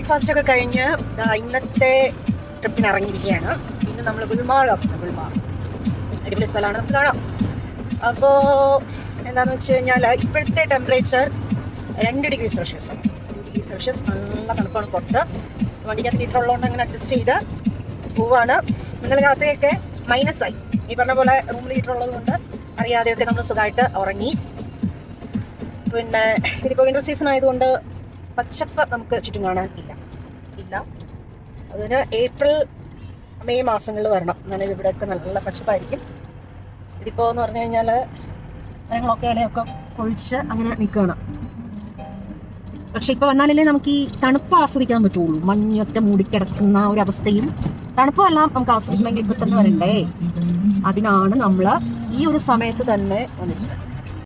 Breakfast ഒക്കെ കഴിഞ്ഞ് ദാ ഇന്നത്തെ ട്രിപ്പിന് ഇറങ്ങിയിരിക്കുകയാണ് ഇന്ന് നമ്മൾ ഗുൽമാർഗ് ഗുൽമാർഗ് അടിപൊളി സ്ഥലമാണ് നമുക്ക് കാണാം അപ്പോൾ എന്താണെന്ന് വെച്ച് കഴിഞ്ഞാൽ ഇപ്പോഴത്തെ ടെമ്പറേച്ചർ രണ്ട് ഡിഗ്രി സെൽഷ്യസ് ഡിഗ്രി സെൽഷ്യസ് നല്ല തണുപ്പാണ് പുറത്ത് വണ്ടിക്കകത്ത് ഹീറ്റർ ഉള്ളതുകൊണ്ട് അങ്ങനെ അഡ്ജസ്റ്റ് ചെയ്ത് പോവാണ് നിങ്ങൾ രാത്രിയൊക്കെ മൈനസ് ആയി ഈ പറഞ്ഞ പോലെ റൂമിൽ ഹീറ്റർ ഉള്ളതുകൊണ്ട് അറിയാതെയൊക്കെ നമ്മൾ സുഖമായിട്ട് ഉറങ്ങി പിന്നെ ഇതിപ്പോൾ വിൻ്റർ സീസൺ ആയതുകൊണ്ട് പച്ചപ്പ് നമുക്ക് ചുറ്റും കാണാൻ ഇല്ല ഇല്ല അതിന് ഏപ്രിൽ മെയ് മാസങ്ങളിൽ വരണം എന്നാലും ഇവിടെയൊക്കെ നല്ല പച്ചപ്പായിരിക്കും ഇതിപ്പോൾ എന്ന് പറഞ്ഞു കഴിഞ്ഞാൽ മരങ്ങളൊക്കെ ഇലയൊക്കെ കൊഴിച്ച് അങ്ങനെ നിൽക്കുകയാണ് പക്ഷെ ഇപ്പോൾ വന്നാലല്ലേ നമുക്ക് ഈ തണുപ്പ് ആസ്വദിക്കാൻ പറ്റുള്ളൂ മഞ്ഞൊക്കെ മൂടിക്കിടക്കുന്ന ഒരു അവസ്ഥയും തണുപ്പെല്ലാം നമുക്ക് ആസ്വദിക്കണമെങ്കിൽ ഇപ്പം തന്നെ വരണ്ടേ അതിനാണ് നമ്മൾ ഈ ഒരു സമയത്ത് തന്നെ വന്നിരിക്കുന്നത്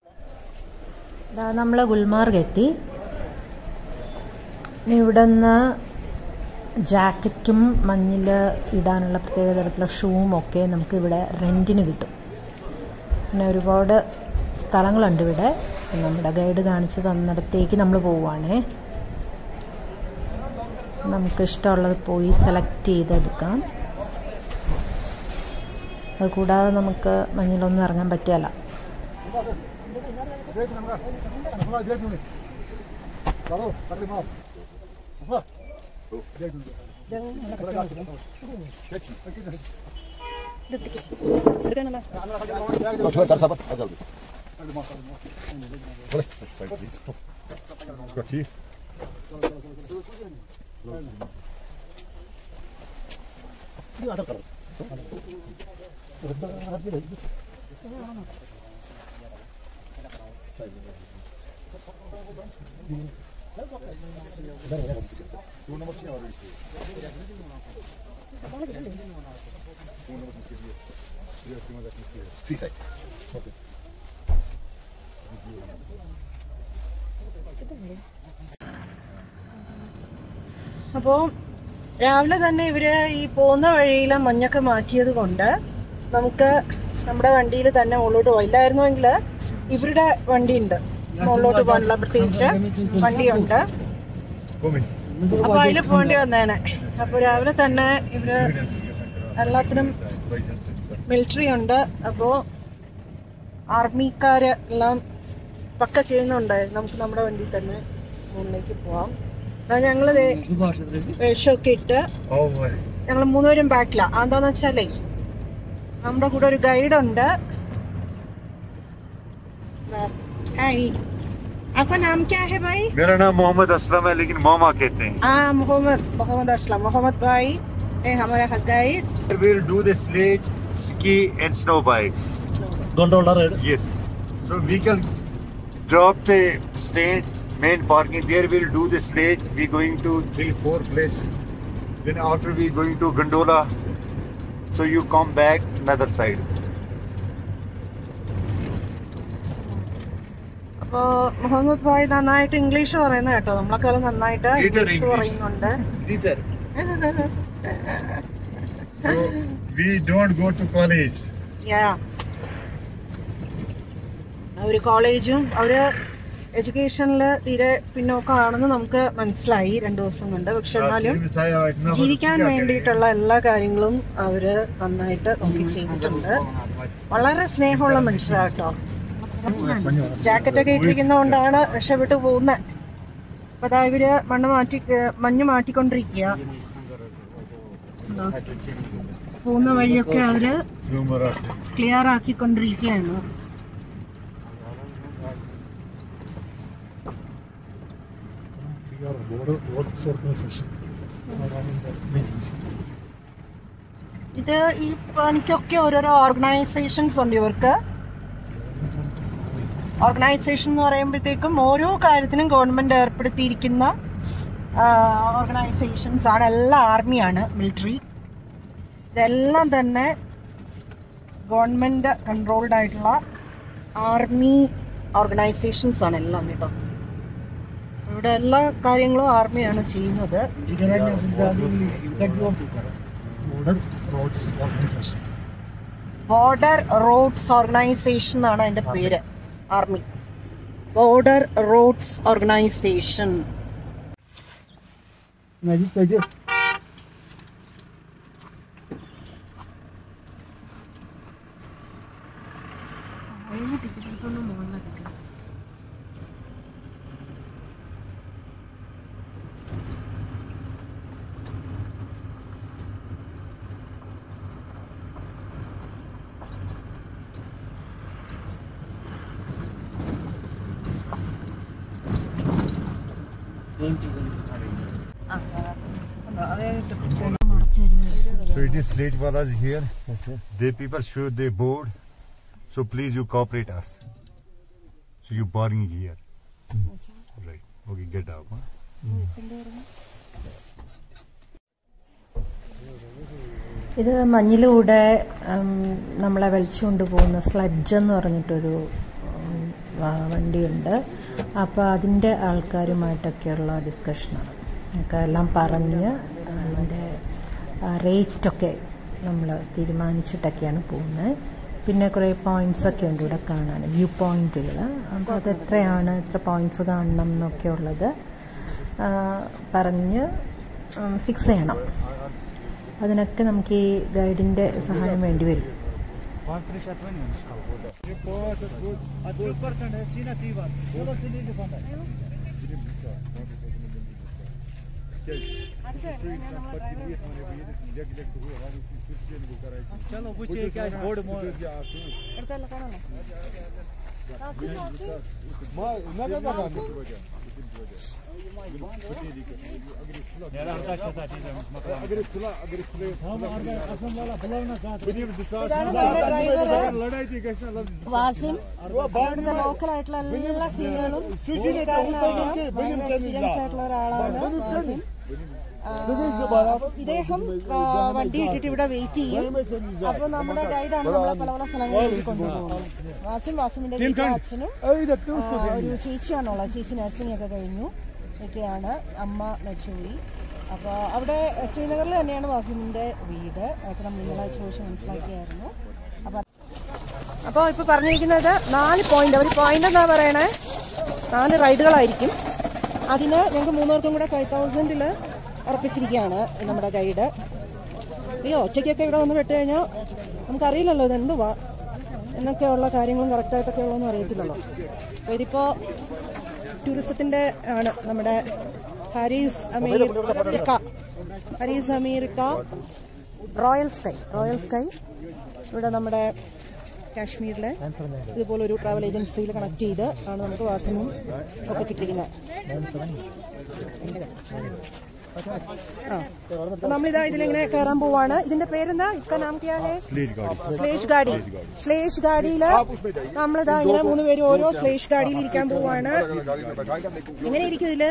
നമ്മൾ ഗുൽമാർഗ് എത്തി ഇനി ഇവിടെ നിന്ന് ജാക്കറ്റും മഞ്ഞിൽ ഇടാനുള്ള പ്രത്യേക തരത്തിലുള്ള ഷൂവും ഒക്കെ നമുക്ക് ഇവിടെ റെൻറ്റിന് കിട്ടും പിന്നെ ഒരുപാട് സ്ഥലങ്ങളുണ്ട് ഇവിടെ നമ്മുടെ ഗൈഡ് കാണിച്ച് തന്നിടത്തേക്ക് നമ്മൾ പോവുകയാണേ നമുക്ക് ഇഷ്ടമുള്ളത് പോയി സെലക്ട് ചെയ്തെടുക്കാം അത് കൂടാതെ നമുക്ക് മഞ്ഞിലൊന്നും ഇറങ്ങാൻ പറ്റിയല്ല थोड़ा कर सब आ जल्दी बोले साइड प्लीज इसको ठीक Three sides. അപ്പോൾ രാവിലെ തന്നെ ഇവര് ഈ പോകുന്ന വഴിയിലെ മഞ്ഞൊക്കെ മാറ്റിയത് കൊണ്ട് നമുക്ക് നമ്മുടെ വണ്ടിയിൽ തന്നെ മുകളിലോട്ട് പോകാം ഇല്ലായിരുന്നുവെങ്കിൽ ഇവരുടെ വണ്ടിയുണ്ട് മുകളിലോട്ട് പോകാനുള്ള പ്രത്യേകിച്ച് വണ്ടിയുണ്ട് Come in. അപ്പൊ അതിൽ പോകേണ്ടി വന്നേനെ അപ്പൊ രാവിലെ തന്നെ ഇവര് എല്ലാത്തിനും മിലിറ്ററി ഉണ്ട് അപ്പോൾ ആർമിക്കാര് എല്ലാം പക്ക ചെയ്യുന്നുണ്ട് നമുക്ക് നമ്മുടെ വണ്ടിയിൽ തന്നെ മുകളിലേക്ക് പോവാം എന്നാ ഞങ്ങള് ദേ വേഷമൊക്കെ ഇട്ട് Oh my. ഞങ്ങൾ മൂന്നുപേരും ബാക്കിലാ എന്താന്ന് വെച്ചാലേ നമ്മുടെ കൂടെ ഒരു ഗൈഡ് ഉണ്ട് ഹായ് आपका नाम क्या है भाई मेरा नाम मोहम्मद असलम है लेकिन मामा कहते हैं हाँ मोहम्मद मोहम्मद असलम मोहम्मद भाई है हमारा guide We'll do the sledge, ski and snow bike. gondola ride. Yes. So we can drop the stand, main parking. There we'll do the sledge. We going to three, four places. Then after we going to gondola. So you come back another side. അപ്പോ മുഹമ്മദ് ഭായ് നന്നായിട്ട് English പറയുന്നത് കേട്ടോ നമ്മളെക്കാളും നന്നായിട്ട് Little English English. പറയുന്നുണ്ട് Neither. So we don't go to college. യാ ഒരു കോളേജും അവര് എഡ്യൂക്കേഷനിൽ തീരെ പിന്നോക്കമാണെന്ന് നമുക്ക് മനസ്സിലായി രണ്ടു ദിവസം കൊണ്ട് പക്ഷെ എന്നാലും ജീവിക്കാൻ വേണ്ടിയിട്ടുള്ള എല്ലാ കാര്യങ്ങളും അവര് നന്നായിട്ട് നോക്കി ചെയ്തിട്ടുണ്ട് വളരെ സ്നേഹമുള്ള മനുഷ്യരാട്ടോ ജാക്കറ്റ് ഒക്കെ ഇട്ടിരിക്കുന്നതുകൊണ്ടാണ് രക്ഷപ്പെട്ടു പോകുന്നത് അപ്പൊ അതാ ഇവര് മണ്ണ് മാറ്റി ഏർ മഞ്ഞ് മാറ്റിക്കൊണ്ടിരിക്കുക പോകുന്ന വഴിയൊക്കെ അവര് ക്ലിയർ ആക്കിക്കൊണ്ടിരിക്കുകയാണ് Border Roads Organization. ഇത് ഈ പണിക്കൊക്കെ ഓരോരോ ഓർഗനൈസേഷൻസ് ഉണ്ട് ഇവർക്ക് ഓർഗനൈസേഷൻ എന്ന് പറയുമ്പോഴത്തേക്കും ഓരോ കാര്യത്തിനും ഗവൺമെന്റ് ഏർപ്പെടുത്തിയിരിക്കുന്ന ഓർഗനൈസേഷൻസ് ആണ് എല്ലാം ആർമിയാണ് മിലിറ്ററി ഇതെല്ലാം തന്നെ ഗവൺമെന്റ് കൺട്രോൾഡ് ആയിട്ടുള്ള ആർമി ഓർഗനൈസേഷൻസ് ആണ് എല്ലാം കേട്ടോ ഇവിടെ എല്ലാ കാര്യങ്ങളും ആർമിയാണ് ചെയ്യുന്നത് Border Roads Organization. Border roads organisation എന്നാണ് അതിന്റെ പേര് army border roads organisation Magic side. So it is sledge walas here. They people show their board. So please you cooperate us. So you borrowing here. Right. Okay, get out. Huh? ഇത് മഞ്ഞിലൂടെ ഉം, നമ്മളെ വലിച്ചുകൊണ്ട് പോകുന്ന sludge എന്ന് പറഞ്ഞിട്ടൊരു ഉം, വ- വണ്ടിയുണ്ട് അപ്പോൾ അതിൻ്റെ ആൾക്കാരുമായിട്ടൊക്കെയുള്ള ഡിസ്കഷനാണ് ഒക്കെ എല്ലാം പറഞ്ഞ് അതിൻ്റെ റേറ്റൊക്കെ നമ്മൾ തീരുമാനിച്ചിട്ടൊക്കെയാണ് പോകുന്നത് പിന്നെ കുറേ പോയിൻറ്റ്സ് ഒക്കെ ഉണ്ട് ഇവിടെ കാണാൻ വ്യൂ പോയിന്റുകൾ അപ്പോൾ അത് എത്രയാണ് എത്ര പോയിൻറ്റ്സ് കാണണം എന്നൊക്കെ ഉള്ളത് ആ, പറഞ്ഞ് ഫിക്സ് ചെയ്യണം അതിനൊക്കെ നമുക്ക് ഈ ഗൈഡിൻ്റെ സഹായം വേണ്ടി വരും चलो पूछिए क्या बोर्ड मोड़ हम असम वाला बुलाना चाहते लड़ाई थी कैसे വാസിം ഇവിടുത്തെ ലോക്കൽ ആയിട്ടുള്ള എല്ലാ സീനുകളും എക്സ്പീരിയൻസ് ആയിട്ടുള്ള ഒരാളാണ് വാസിം ആ, ഇദ്ദേഹം ആ, വണ്ടി ഇട്ടിട്ട് ഇവിടെ വെയിറ്റ് ചെയ്യും അപ്പൊ നമ്മുടെ ഗൈഡാണ് നമ്മളെ പല പല സ്ഥലങ്ങളിൽ കൊണ്ടുപോകുന്നത് വാസിം വാസിമിന്റെ വീട്ടിലെ അച്ഛനും ആ, ഒരു ചേച്ചിയാണുള്ളത് ചേച്ചി നഴ്സിംഗ് ഒക്കെ കഴിഞ്ഞു ഒക്കെയാണ് അമ്മ മരിച്ചുപോയി അപ്പോൾ അവിടെ ശ്രീനഗറിൽ തന്നെയാണ് വാസിമിന്റെ വീട് അതൊക്കെ നമ്മൾ ഇന്നലെ ചോദിച്ച് മനസ്സിലാക്കിയായിരുന്നു അപ്പൊ അപ്പോൾ ഇപ്പോൾ പറഞ്ഞിരിക്കുന്നത് നാല് പോയിന്റ് ഒരു പോയിന്റ് എന്താ പറയണേ നാല് റൈഡുകളായിരിക്കും അതിന് ഞങ്ങൾക്ക് മൂന്നുപേർക്കും കൂടെ ഫൈവ് തൗസൻഡിൽ ഉറപ്പിച്ചിരിക്കുകയാണ് നമ്മുടെ ഗൈഡ് അയ്യോ ഒറ്റയ്ക്കൊക്കെ ഇവിടെ വന്ന് പെട്ട് കഴിഞ്ഞാൽ നമുക്കറിയില്ലല്ലോ ഇത് എന്തുവാ എന്നൊക്കെയുള്ള കാര്യങ്ങളും കറക്റ്റായിട്ടൊക്കെ ഉള്ളതെന്ന് അറിയത്തില്ലല്ലോ അപ്പോൾ ഇതിപ്പോൾ ടൂറിസത്തിൻ്റെ ആണ് നമ്മുടെ ഹാരീസ് അമീർക്ക ഹാരീസ് അമീർക്ക റോയൽ സ്കൈ റോയൽ സ്കൈ ഇവിടെ നമ്മുടെ കാശ്മീരിലെ ഇതുപോലെ ഒരു ട്രാവൽ ഏജൻസിയിൽ കണക്ട് ചെയ്ത് ആണ് നമുക്ക് വാസനും ഒക്കെ കിട്ടിയിരിക്കുന്നത് ആ അപ്പൊ നമ്മളിതാ ഇതിലിങ്ങനെ കയറാൻ പോവാണ് ഇതിന്റെ പേരെന്താ ഇska നാം ക്യാ ഹേ स्लेज गाड़ी സ്ലേഷ് ഗാഡി സ്ലേഷ് ഗാഡിയില് നമ്മളിതാ ഇങ്ങനെ മൂന്ന് പേരും ഓരോ സ്ലേഷ് ഗാഡിയിൽ ഇരിക്കാൻ പോവാണ് എങ്ങനെ ഇരിക്കും ഇതില്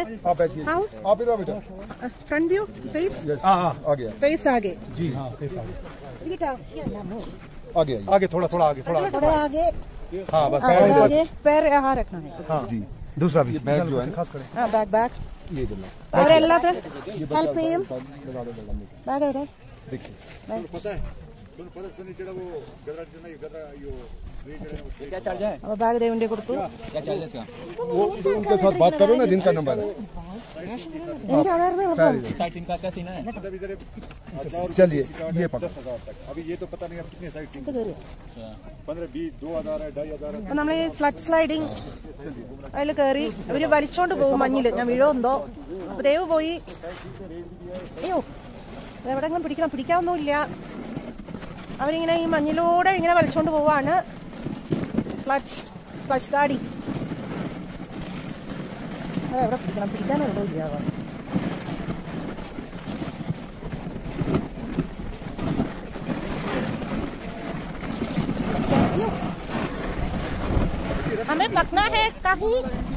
ഫ്രണ്ട് വ്യൂ ഫേസ് ഫേസ് ആകെ ഇരിക്കട്ടാ? ഇല്ല, no. आगे आइए आगे थोड़ा थोड़ा आगे थोड़ा थोड़ा आगे हाँ बस हाँ, थोड़ा आगे पैर यहाँ रखना है हाँ जी दूसरा भी बैग जो है ना ആ ബാക്ക് ബാക്ക് ये इधर ला അവരെല്ലാത്തിനും ഹെൽപ്പ് ചെയ്യും ബാഗ് എവിടെ देखिए पता है सुनो पता सुनी चढ़ा वो गदरा जो नहीं गदरा यो स्लेज है वो स्लेज അപ്പൊ ബാഗ് ദേവന്റെ കൊടുത്തു वो उनके साथ बात करो ना जिनका नंबर है എനിക്ക് അതായിരുന്നു എളുപ്പം मतलब इधर हजार चलिए ये पकड़ दस हजार तक अभी ये तो पता नहीं अब कितने साइड सीन ഇത് കയറി पंद्रह बीस दो हजार है ढाई हजार है അപ്പൊ നമ്മൾ ഈ സ്ലഡ് സ്ലൈഡിങ് അതിൽ കയറി അവര് വലിച്ചോണ്ട് പോകും മഞ്ഞില് ഞാൻ വീഴോ അപ്പൊ ദേവ് പോയി അയ്യോ എവിടെങ്കിലും പിടിക്കണം പിടിക്കാനൊന്നുമില്ല അവരിങ്ങനെ ഈ മഞ്ഞിലൂടെ ഇങ്ങനെ വലിച്ചോണ്ട് പോവാണ് സ്ലഡ് സ്ലഡ് ഗാഡി അത് എവിടെ പിടിക്കണം പിടിക്കാനോ എവിടെ ഇല്ല അയ്യോ ഹമേ പക്ന ഹേ കഹി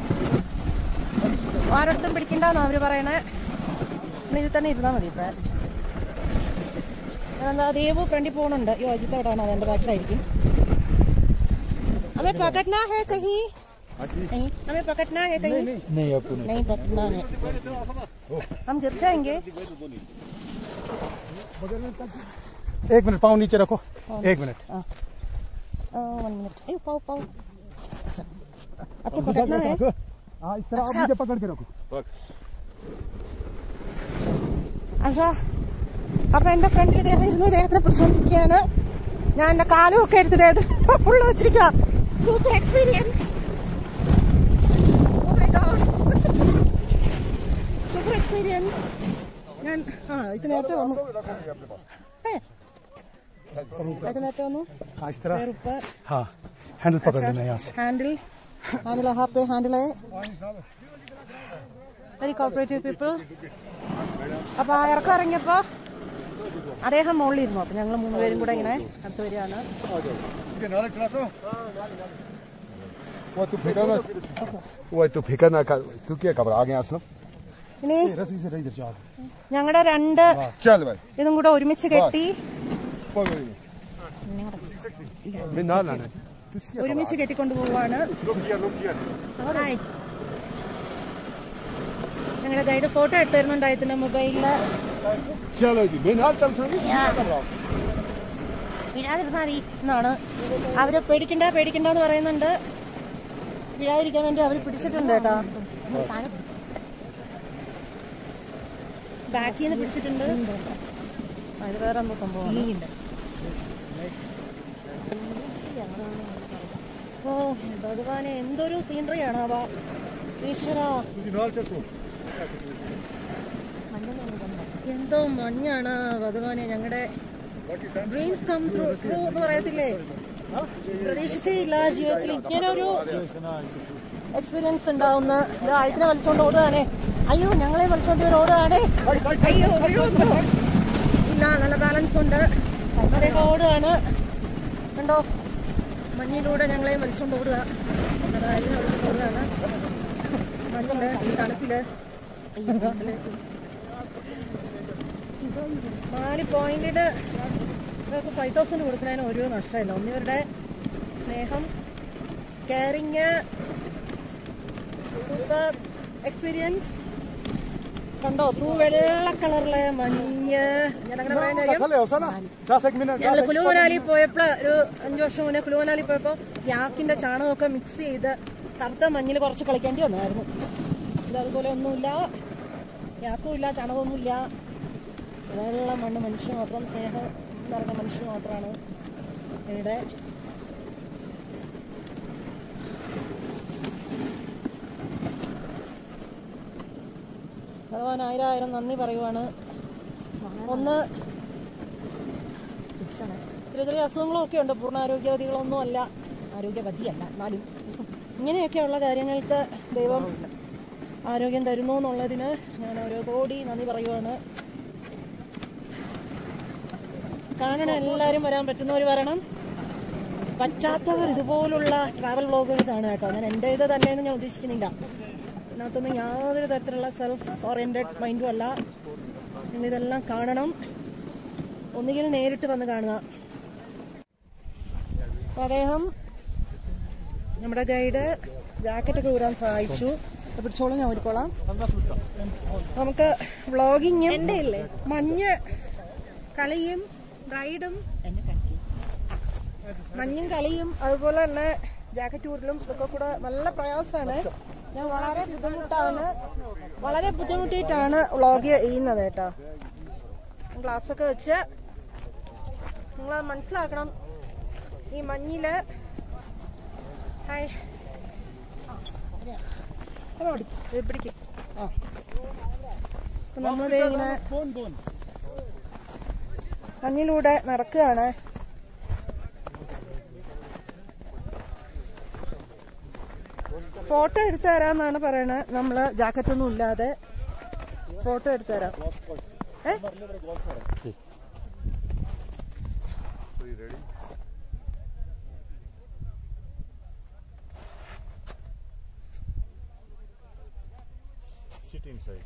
ആരൊട്ടും പിടിക്കണ്ടെന്ന് അവര് പറയണേ ഇനി ഇതിൽ തന്നെ ഇരുന്നാ മതി ഇപ്പൊ എന്താ ദേവു ഫ്രണ്ടിൽ പോകുന്നുണ്ട് അയ്യോ അജിത്ത് എവിടെയാണ് അതെന്റെ ബാക്കിലായിരിക്കും हमें पकड़ना है कहीं नहीं हमें पकड़ना है कहीं नहीं आपको नहीं नहीं पकड़ना है हम गिर जाएंगे एक मिनट पाँव नीचे रखो एक मिनट वन मिनट ए पाओ पाओ अच्छा आपको पकड़ना है हाँ इस तरह आप अच्छा। मुझे पकड़ के रखो അശോ അപ്പൊ എന്റെ ഫ്രണ്ടിൽ ഇദ്ദേഹം ഇരുന്നു ഇദ്ദേഹത്തിനെ പിടിച്ചുകൊണ്ടിരിക്കുകയാണ് ഞാൻ എന്റെ കാലും ഒക്കെ എടുത്ത് ഇദ്ദേഹത്തിന് ഫുള്ള് വെച്ചിരിക്കുക സൂപ്പർ എക്സ്പീരിയൻസ് സൂപ്പർ എക്സ്പീരിയൻസ് ഞാൻ ആ ഇത് നേരത്തെ വന്നു ഏ, ഇത് നേരത്തെ വന്നു हाँ इस तरह पैर ऊपर हाँ हैंडल पकड़ लेना यहाँ से हैंडल हैंडल यहाँ पे हैंडल है വെരി കോപ്പറേറ്റീവ് പീപ്പിൾ അപ്പൊ ആ ഇറക്കം ഇറങ്ങിയപ്പോ അദ്ദേഹം മുകളിലിരുന്നു അപ്പൊ ഞങ്ങൾ മൂന്നുപേരും കൂടെ ഇങ്ങനെ അടുത്ത് വരികയാണ് ठीक है नाले चला सो वो तू फेंका ना वो तू फेंका ना कर तू क्या खबर आगे आसनो ഇനി रस्सी से इधर जाओ ഞങ്ങളുടെ രണ്ട് चल भाई ഇതും കൂടെ ഒരുമിച്ച് കെട്ടി पकड़ ले मैं ना लाना तू क्या ഒരുമിച്ച് കെട്ടിക്കൊണ്ടു പോവാണ് लोग किया लोग किया ഹായ് ഞങ്ങളുടെ ഗൈഡ് ഫോട്ടോ എടുത്തു തരുന്നുണ്ട് അദ്ദേഹത്തിന്റെ മൊബൈലില് चलो जी मैं ना चल सकती വീഴാതിരുന്നാ മതി എന്നാണ് അവര് പേടിക്കണ്ട പേടിക്കണ്ട എന്ന് പറയുന്നുണ്ട് വീഴാതിരിക്കാൻ വേണ്ടി അവര് പിടിച്ചിട്ടുണ്ട് കേട്ടോ ബാക്കിൽ നിന്ന് പിടിച്ചിട്ടുണ്ട് ആ, ഇത് വേറെ എന്തോ സംഭവം ഓ ഭഗവാനെ എന്തൊരു സീനറിയാണ് അവ ഈശ്വര എന്തോ മഞ്ഞാണ് ഭഗവാനെ ഞങ്ങളുടെ ഡ്രീംസ് കം ട്രൂ ട്രൂ എന്ന് പറയത്തില്ലേ പ്രതീക്ഷിച്ചേ ഇല്ല ജീവിതത്തിൽ ഇങ്ങനെ ഒരു എക്സ്പീരിയൻസ് ഉണ്ടാവുന്ന ഇതാ ഇതിനെ വലിച്ചോണ്ട് ഓടുകയാണേ അയ്യോ ഞങ്ങളെ വലിച്ചോണ്ട് ഇവർ ഓടുകയാണേ അയ്യോ വീഴുന്നു. ഇല്ല നല്ല ബാലൻസ് ഉണ്ട് അദ്ദേഹം ഓടുകയാണ് കണ്ടോ മഞ്ഞിലൂടെ ഞങ്ങളെ വലിച്ചോണ്ട് ഓടുക അതാ, ഇതിനെ വലിച്ചോണ്ട് ഓടുകയാണ് മഞ്ഞില് ഈ തണുപ്പില് നാല് പോയിന്റിന് ഇവർക്ക് ഫൈവ് തൗസൻഡ് കൊടുക്കുന്നതിന് ഒരു നഷ്ടമില്ല ഒന്നിവരുടെ സ്നേഹം കെയറിങ് സൂപ്പർ എക്സ്പീരിയൻസ് കണ്ടോ തൂ വെള്ള കളറിലെ മഞ്ഞ് ഞാൻ അങ്ങനെ പറയാൻ കാര്യം खले हो ना दस एक मिनट ഞങ്ങൾ കുലുമനാലി പോയപ്പോൾ ഒരു അഞ്ചു വർഷം മുന്നേ കുലുമനാലി പോയപ്പോൾ യാക്കിന്റെ ചാണകമൊക്കെ മിക്സ് ചെയ്ത് കറുത്ത മഞ്ഞിൽ കുറച്ച് കളിക്കേണ്ടി വന്നായിരുന്നു ഇത് അതുപോലെ ഒന്നുമില്ല യാക്കും ഇല്ല ചാണകമൊന്നുമില്ല വെള്ള മണ്ണ് മനുഷ്യന് മാത്രം സ്നേഹം നിറഞ്ഞ മനുഷ്യന് മാത്രമാണ് ഇവിടെ ഭഗവാൻ ആയിരം ആയിരം നന്ദി പറയുവാണ് ഒന്ന് ചെറിയ ചെറിയ അസുഖങ്ങളൊക്കെ ഉണ്ട് പൂർണ്ണ ആരോഗ്യവതികളൊന്നും അല്ല ആരോഗ്യവതിയല്ല എന്നാലും ഇങ്ങനെയൊക്കെയുള്ള കാര്യങ്ങൾക്ക് ദൈവം ആരോഗ്യം തരുന്നു എന്നുള്ളതിന് ഞാൻ ഓരോ കോടി നന്ദി പറയുവാണ് കാണണം എല്ലാവരും വരാൻ പറ്റുന്നവർ വരണം പറ്റാത്തവർ ഇതുപോലുള്ള ട്രാവൽ വ്ളോഗുകൾ കാണുക കേട്ടോ ഞാൻ എൻ്റെ ഇത് തന്നെയെന്ന് ഞാൻ ഉദ്ദേശിക്കുന്നില്ല ഇതിനകത്തൊന്നും യാതൊരു തരത്തിലുള്ള സെൽഫ് ഓറിയന്റഡ് മൈൻഡും അല്ല നിങ്ങൾ ഇതെല്ലാം കാണണം ഒന്നുകിൽ നേരിട്ട് വന്ന് കാണുക അപ്പൊ അദ്ദേഹം നമ്മുടെ ഗൈഡ് ജാക്കറ്റൊക്കെ ഊരാൻ സഹായിച്ചു അപ്പൊ പിടിച്ചോളും ഞാൻ ഊരിക്കോളാം നമുക്ക് വ്ളോഗിങ്ങും മഞ്ഞ് കളിയും റൈഡും മഞ്ഞും കളിയും അതുപോലെ തന്നെ ജാക്കറ്റ് ഊരലും ഇതൊക്കെ കൂടെ നല്ല പ്രയാസമാണ് ഞാൻ വളരെ ബുദ്ധിമുട്ടാണ് വളരെ ബുദ്ധിമുട്ടിയിട്ടാണ് വ്ളോഗ് ചെയ്യുന്നത് കേട്ടോ ഗ്ലാസ് ഒക്കെ വെച്ച് നിങ്ങൾ മനസ്സിലാക്കണം ഈ മഞ്ഞില് ഹായ് പിടിക്കും നമ്മളിതേ ഇങ്ങനെ മഞ്ഞിലൂടെ നടക്കുകയാണ് ഫോട്ടോ എടുത്തു തരാന്നാണ് പറയണത് നമ്മള് ജാക്കറ്റ് ഒന്നും ഇല്ലാതെ ഫോട്ടോ എടുത്തു തരാം ഏ Sit inside.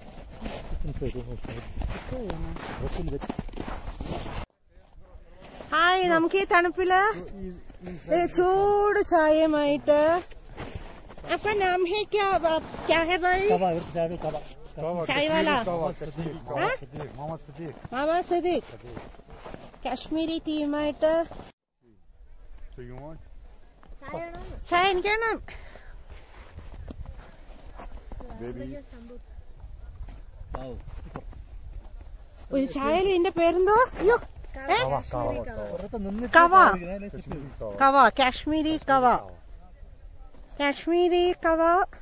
ഹായ് നമുക്ക് ഈ തണുപ്പില് ദേ ചൂട് ചായയുമായിട്ട് അപ്പൊ നാം ഹേ ക്യാ ക്യാ ഹേ ഭായി ചായ വാല हाँ? മാമാ സദീഖ് കാശ്മീരി ടീമായിട്ട് So you want? ചായ എനിക്ക് വേണം Baby. ഒരു ചായയിൽ ഇതിന്റെ പേരെന്തോ അയ്യോ ഏ? കവ കവ കാശ്മീരി കവ കാശ്മീരി കവ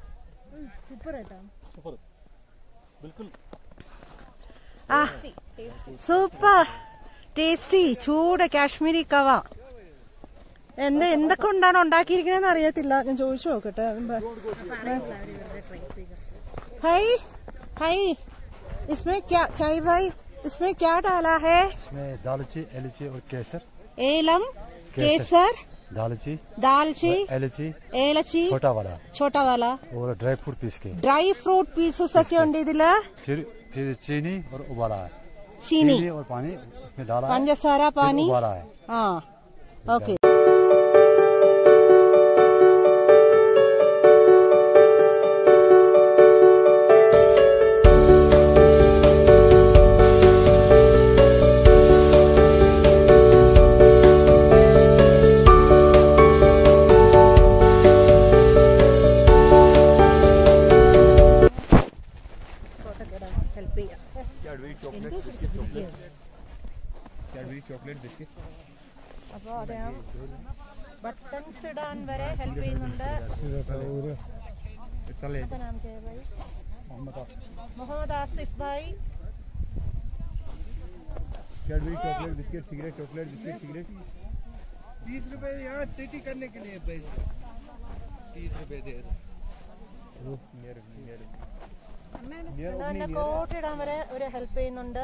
ആ സൂപ്പർ ടേസ്റ്റി ചൂട് കാശ്മീരി കവ എന്ത് എന്തൊക്കെ കൊണ്ടാണ് ഉണ്ടാക്കിയിരിക്കണെന്ന് അറിയത്തില്ല ഞാൻ ചോദിച്ചു നോക്കട്ടെ ഹൈ ഹൈ इसमें क्या चाय भाई इसमें क्या डाला है इसमें दालची इलायची और केसर ഏലം കേസർ दालची ദാൽച്ചി इलायची ഏലച്ചി छोटा वाला ഛോട്ടാ വാല और ड्राई फ्रूट पीस के ഡ്രൈ ഫ്രൂട്ട് പീസസ് ഒക്കെ ഉണ്ട് ഇതില് फिर फिर चीनी और उबाला है ചീനി चीनी और पानी इसमें डाला है പഞ്ചസാര फिर പാനി उबाला है ആ ഓക്കെ ഹെൽപ്പ് ചെയ്യാം അപ്പൊ അദ്ദേഹം ബട്ടൺസ് ഇടാൻ വരെ ഹെൽപ്പ് ചെയ്യുന്നുണ്ട് आपका नाम क्या है भाई मोहम्मद आसिफ भाई Cadbury chocolate biscuit cigarette chocolate biscuit cigarette तीस रुपए यहाँ टीटी करने के लिए पैसे तीस रुपए दे दो എന്നെ കോട്ട് ഇടാൻ വരെ ഒരു ഹെൽപ്പ് ചെയ്യുന്നുണ്ട്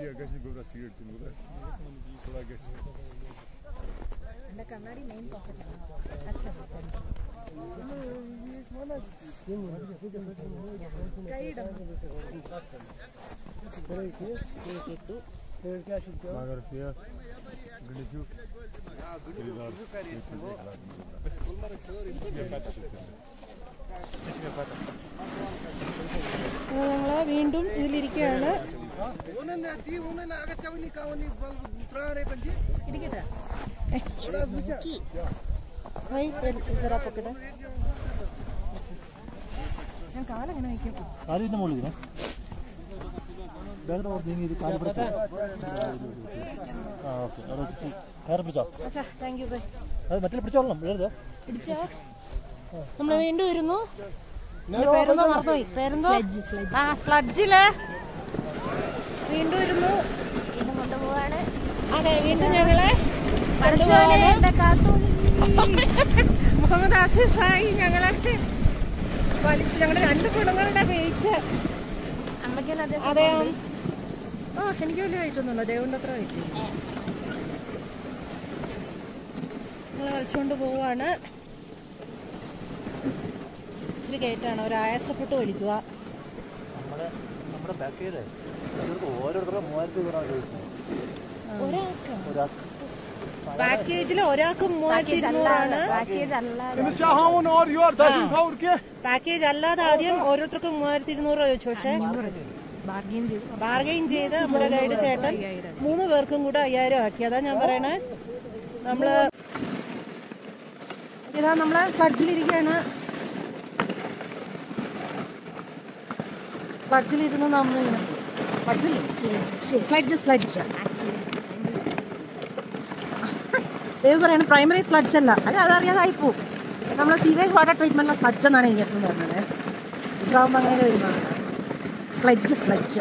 അപ്പോൾ ഞങ്ങള് വീണ്ടും ഇതിലിരിക്കുകയാണ് उन्होंने दी उन्होंने आगे चवली कावली प्राणे पंजी ഭായ് ജറാ പൊക്കട്ടെ ഞാൻ കാലെങ്ങനെ വയ്ക്കും കാര്യം ഇതിന്റെ മുകളിൽ ഇതിനെ ബാഗിന്റെ പുറത്ത് നീങ്ങി ഇത് കാല് പിടിച്ചോ ആ ഓക്കെ അവിടെ വെച്ചിട്ട് കയറി പിടിച്ചോ അച്ഛാ താങ്ക് യു ബൈ അത് മറ്റേ പിടിച്ചോളണം എഴുതോ പിടിച്ചാ നമ്മള് വീണ്ടും വരുന്നു ഇതിന്റെ പേരെന്തോ മറന്നുപോയി പേരെന്തോ ആ സ്ലഡ്ജില് വീണ്ടും ഇരുന്നു അതെ വീണ്ടും ഞങ്ങളെ മുഹമ്മദ് ആസിഫ് ഭായി ഞങ്ങളെ വലിച്ച് ഞങ്ങളുടെ രണ്ട് കുടുംബങ്ങളുടെ വെയിറ്റ് അതെ ഓ എനിക്ക് വലിയ വെയിറ്റ് ഒന്നുമില്ല ദേവുണ്ട് അത്ര വെയിറ്റ് ഞങ്ങൾ വലിച്ചുകൊണ്ട് പോവാണ് ഇച്ചിരി കയറ്റാണ് ഒരു ആയാസപ്പെട്ട് വലിക്കുക നമ്മുടെ നമ്മുടെ ബാക്കേജ് ഇവർക്ക് ഓരോരുത്തരുടെ മൂവായിരത്തി രൂപയാണ് ചോദിച്ചത് ഒരാൾക്ക് പാക്കേജിൽ ഒരാൾക്ക് മൂവായിരത്തി ഇരുന്നൂറാണ് शाहन और योर दर्शन खाओ के പാക്കേജ് അല്ലാതെ ആദ്യം ഓരോരുത്തർക്കും മൂവായിരത്തി ഇരുന്നൂറ് രൂപ ചോദിച്ചു പക്ഷെ ബാർഗെയിൻ ചെയ്ത് നമ്മുടെ ഗൈഡ് ചേട്ടൻ മൂന്ന് പേർക്കും കൂടെ അയ്യായിരം ആക്കി അതാ ഞാൻ പറയണേ നമ്മള് ഇതാ നമ്മള് സ്ലഡ്ജിലിരിക്കുകയാണ് സ്ലഡ്ജിലിരുന്ന് നമ്മൾ സ്ലഡ്ജ് സ്ലഡ്ജ് ദൈവം പറയണ പ്രൈമറി സ്ലഡ്ജ് അല്ല അത് അതറിയാതായി പോവും നമ്മൾ സീവേജ് വാട്ടർ ട്രീറ്റ്മെന്റിലെ സ്ലഡ്ജ് എന്നാണ് എനിക്ക് എപ്പോഴും പറഞ്ഞത് മനസ്സിലാവുമ്പോൾ അങ്ങനെ വരുന്നത് സ്ലഡ്ജ് സ്ലഡ്ജ്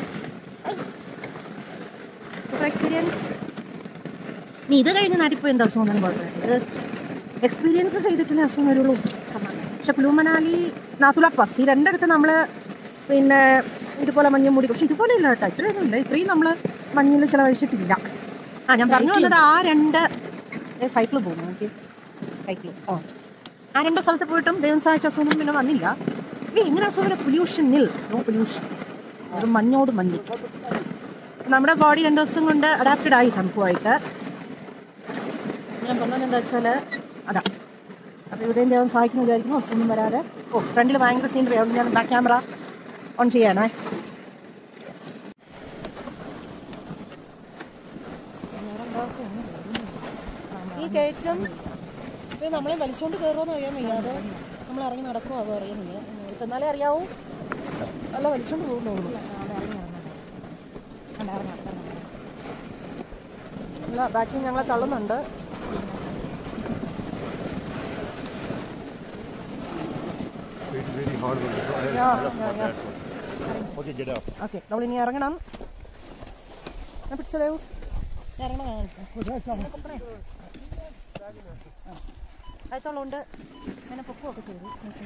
സൂപ്പർ എക്സ്പീരിയൻസ് നീ ഇത് കഴിഞ്ഞ് നാട്ടിൽ പോയി എന്താ അസുഖം ഒന്നും കുഴപ്പമില്ല ഇത് എക്സ്പീരിയൻസ് ചെയ്തിട്ടില്ലേ അസുഖം വരുള്ളൂ പക്ഷെ കുളു മണാലി നാത്തുല പസ് ഈ രണ്ടിടത്ത് നമ്മൾ പിന്നെ ഇതുപോലെ മഞ്ഞ മൂടി പക്ഷെ ഇതുപോലെ ഇല്ല കേട്ടോ ഇത്രയൊന്നും ഇല്ല ഇത്രയും നമ്മൾ മഞ്ഞിൽ ചിലവഴിച്ചിട്ടില്ല ആ ഞാൻ പറഞ്ഞു വന്നത് ആ രണ്ട് സൈക്കിൾ പോകുന്നു ഓക്കെ സൈക്കിൾ ഓ ആ രണ്ട് സ്ഥലത്ത് പോയിട്ടും ദൈവം സഹായിച്ച അസുഖം പിന്നെ വന്നില്ല ഏ എങ്ങനെ അസുഖം പൊല്യൂഷൻ നിൽ നോ പൊല്യൂഷൻ അത് മഞ്ഞോട് മഞ്ഞ് നമ്മുടെ ബോഡി രണ്ട് ദിവസം കൊണ്ട് അഡാപ്റ്റഡ് ആയി തണുപ്പുമായിട്ട് ഞാൻ പറഞ്ഞത് എന്താ വെച്ചാൽ അതാ അപ്പോൾ ഇവിടെയും ദൈവം സഹായിക്കുന്നു വിചാരിക്കുന്നു അസുഖം വരാതെ ഓ ഫ്രണ്ടിൽ ഭയങ്കര സീനറി അതുകൊണ്ട് ഞാൻ ബാക്ക് ക്യാമറ ഓൺ ചെയ്യണേ ഈ കയറ്റം ഇത് നമ്മളെ വലിച്ചുകൊണ്ട് കയറുമെന്ന് അറിയാൻ വയ്യാതെ നമ്മൾ ഇറങ്ങി നടക്കുമോ അതോ അറിയുന്നില്ല ചെന്നാലേ അറിയാവൂ അല്ല വലിച്ചുകൊണ്ട് പോകുന്നു ഇറങ്ങാം ഇറങ്ങാം ഇല്ല ബാക്കിൽ ഞങ്ങളെ തള്ളുന്നുണ്ട് It's very hard one. So I Yeah, have yeah, that one. Okay, get up. Okay നമ്മളിനി ഇറങ്ങണം ഞാൻ പിടിച്ചതേ ഇറങ്ങണം അയത്തോളുണ്ട് അങ്ങനെ പൊക്കുമൊക്കെ ചെയ്തു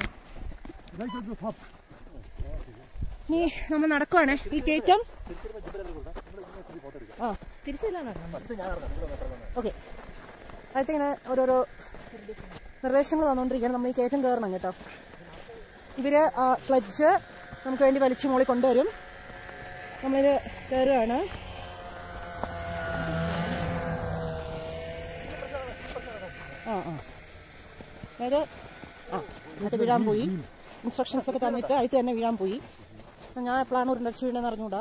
നീ നമ്മൾ നടക്കുവാണേ ഈ കയറ്റം ആ ഓക്കെ അതിങ്ങനെ ഓരോരോ നിർദ്ദേശങ്ങൾ തന്നുകൊണ്ടിരിക്കുകയാണ് നമ്മൾ ഈ കയറ്റം കയറണം കേട്ടോ ഇവര് ആ സ്ലഡ്ജ് നമുക്ക് വേണ്ടി വലിച്ചു മുകളിൽ കൊണ്ടുവരും നമ്മളിത് കയറുകയാണ് ആ ആ അതായത് ആ എന്നിട്ട് വീഴാൻ പോയി ഇൻസ്ട്രക്ഷൻസ് ഒക്കെ തന്നിട്ട് അതിൽ തന്നെ വീഴാൻ പോയി അപ്പം ഞാൻ എപ്പോഴാണ് ഉരുണ്ടടിച്ച് വീണെന്ന് അറിഞ്ഞൂടാ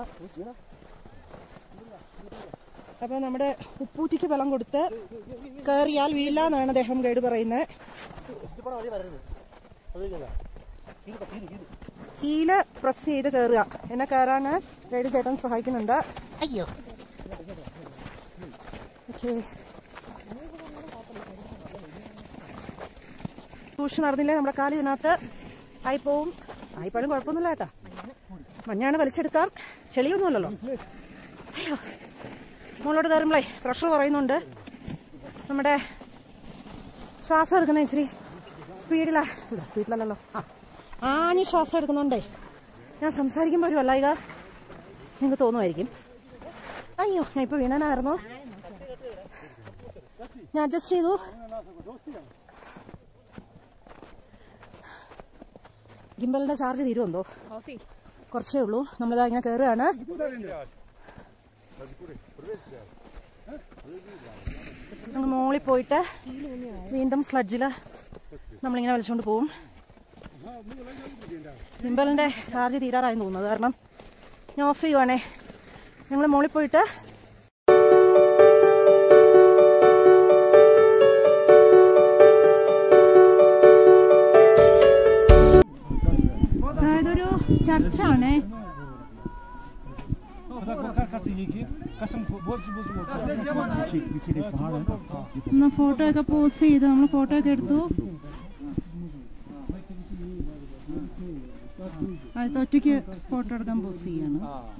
അപ്പോൾ നമ്മുടെ ഉപ്പൂറ്റിക്ക് ബലം കൊടുത്ത് കയറിയാൽ വീഴില്ല എന്നാണ് അദ്ദേഹം ഗൈഡ് പറയുന്നത് ഹീല് പ്രസ് ചെയ്ത് കയറുക എന്നെ കയറാൻ ഗൈഡ് ചേട്ടൻ സഹായിക്കുന്നുണ്ട് അയ്യോ ഓക്കെ ട്യൂഷൻ നടന്നില്ലേ നമ്മുടെ കാല് ഇതിനകത്ത് ആയിപ്പോവും ആയിപ്പോഴും കുഴപ്പമൊന്നുമില്ല കേട്ടാ മഞ്ഞാണ് വലിച്ചെടുക്കാം ചെളിയൊന്നുമല്ലല്ലോ അയ്യോ മുകളിലോട്ട് കയറുമ്പോഴേ പ്രഷർ കുറയുന്നുണ്ട് നമ്മുടെ ശ്വാസം എടുക്കുന്ന ഇച്ചിരി സ്പീഡിലാ ഇല്ല സ്പീഡിലല്ലല്ലോ ആ ആഞ്ഞ് ശ്വാസം എടുക്കുന്നുണ്ടേ ഞാൻ സംസാരിക്കുമ്പോൾ ഒരു വല്ലായിക നിങ്ങൾക്ക് തോന്നുമായിരിക്കും അയ്യോ ഞാൻ ഇപ്പോൾ വീണനായിരുന്നു ഞാൻ അഡ്ജസ്റ്റ് ചെയ്തു ഗിംബലിന്റെ ചാർജ് തീരുമെന്തോ കുറച്ചേ ഉള്ളൂ നമ്മളിതാ ഇങ്ങനെ കയറുകയാണ് നമ്മൾ മോളിൽ പോയിട്ട് വീണ്ടും സ്ലഡ്ജിൽ നമ്മളിങ്ങനെ വലിച്ചുകൊണ്ട് പോവും ഗിംബലിന്റെ ചാർജ് തീരാറായി തോന്നുന്നത് കാരണം ഞാൻ ഓഫ് ചെയ്യുവാണേ ഞങ്ങൾ മോളിൽ പോയിട്ട് ഇതൊരു ചർച്ചാണേ എന്നാ ഫോട്ടോ ഒക്കെ പോസ്റ്റ് ചെയ്ത് നമ്മൾ ഫോട്ടോ ഒക്കെ എടുത്തു അത് ഒറ്റയ്ക്ക് ഫോട്ടോ എടുക്കാൻ പോസ്റ്റ് ചെയ്യാണ്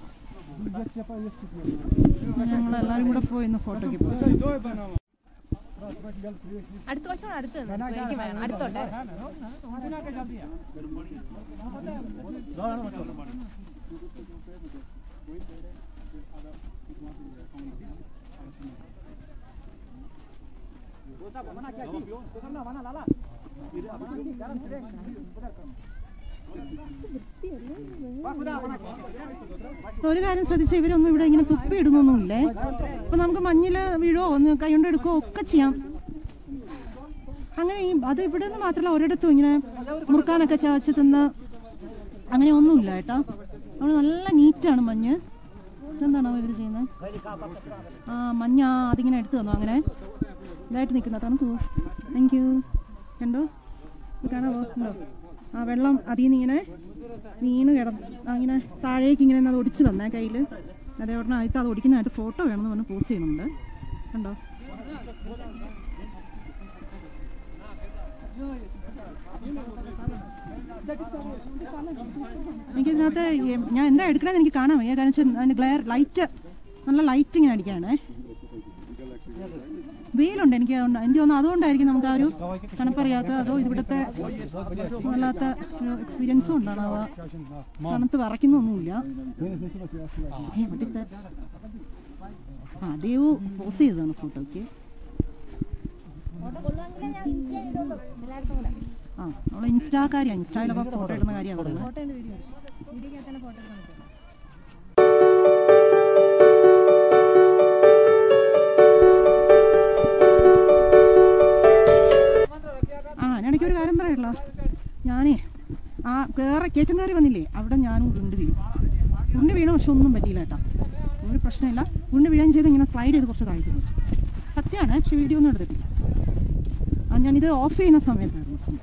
ഞങ്ങൾ എല്ലാവരും കൂടെ പോയി ഇന്ന് ഫോട്ടോയ്ക്ക് പോസ്റ്റ് ചെയ്തു അടുത്ത കുറച്ചുകൂടെ അടുത്ത് നിന്ന്. എനിക്ക് വേണം അടുത്തോട്ടെ ഒരു കാര്യം ശ്രദ്ധിച്ച ഇവരൊന്നും ഇവിടെ ഇങ്ങനെ തുപ്പി ഇടുന്നൊന്നുമില്ലേ അപ്പൊ നമുക്ക് മഞ്ഞില് വീഴോ ഒന്ന് കൈകൊണ്ട് എടുക്കോ ഒക്കെ ചെയ്യാം അങ്ങനെ ഈ അത് ഇവിടെ നിന്ന് മാത്രമല്ല ഒരിടത്തും ഇങ്ങനെ മുറുക്കാനൊക്കെ ചവച്ച് തിന്ന് അങ്ങനെ ഒന്നുമില്ല കേട്ടോ നമ്മൾ നല്ല നീറ്റാണ് മഞ്ഞ് ഇതെന്താണോ ഇവർ ചെയ്യുന്നത് ആ മഞ്ഞ ആ, അതിങ്ങനെ എടുത്തു തന്നു അങ്ങനെ ഇതായിട്ട് നിൽക്കുന്ന തണുക്കൂ താങ്ക് യു കണ്ടോ ഇത് കാണാമോ ഉണ്ടോ ആ വെള്ളം അതിൽ നിന്ന് ഇങ്ങനെ വീണ് കിട അങ്ങനെ താഴേക്ക് ഇങ്ങനെ അത് ഒടിച്ച് തന്നേ കയ്യിൽ അതേ ഉടനെ ആദ്യത്തെ അത് ഒടിക്കുന്നതായിട്ട് ഫോട്ടോ വേണമെന്ന് പറഞ്ഞ് പോസ്റ്റ് ചെയ്യുന്നുണ്ട് കണ്ടോ എനിക്കിതിനകത്ത് ഈ- ഞാൻ എന്താ എടുക്കണമെന്ന് എനിക്ക് കാണാൻ വയ്യ കാരണം വെച്ചാൽ അതിന് ഗ്ലെയർ ലൈറ്റ് നല്ല ലൈറ്റ് ഇങ്ങനെ അടിക്കുകയാണേ വെയിലുണ്ട് എനിക്ക് അതുകൊണ്ട്- എനിക്ക് തോന്നുന്നു അതുകൊണ്ടായിരിക്കും നമുക്ക് ആ ഒരു തണുപ്പറിയാത്ത അതോ ഇവിടുത്തെ വല്ലാത്ത ഒരു എക്സ്പീരിയൻസും ഉണ്ടാണാവുക തണുത്ത് വിറയ്ക്കുന്നൊന്നുമില്ല ഏ, what is that? ആ ദേവു പോസ് ചെയ്തതാണ് ഫോട്ടോയ്ക്ക് ആ നമ്മൾ ഇൻസ്റ്റാക്കാരിയാണ് ഇൻസ്റ്റായിലൊക്കെ ഫോട്ടോ ഇടുന്ന കാര്യമാണ് പറയുന്നത് ഫോട്ടോ ഉണ്ട് വീഡിയോ വീഡിയോക്കകത്താണ് ഫോട്ടോ എടുക്കാൻ പറ്റും ആ ഞാനിടയ്ക്ക് ഒരു കാര്യം പറയല്ലോ ഞാനേ ആ കയറി കയറ്റം കയറി വന്നില്ലേ അവിടെ ഞാനും ഉരുണ്ട് വീണു ഉരുണ്ട് വീണു പക്ഷെ ഒന്നും പറ്റിയില്ല കേട്ടോ ഒരു പ്രശ്നമില്ല ഉരുണ്ട് വീഴാൻ ചെയ്ത് ഇങ്ങനെ സ്ലൈഡ് ചെയ്ത് കുറച്ച് കഴിക്കുന്നു സത്യമാണ് പക്ഷെ വീഡിയോ ഒന്നും എടുത്തിട്ടില്ല ആ ഞാനിത് ഓഫ് ചെയ്യുന്ന സമയത്തായിരുന്നു സംഭവം.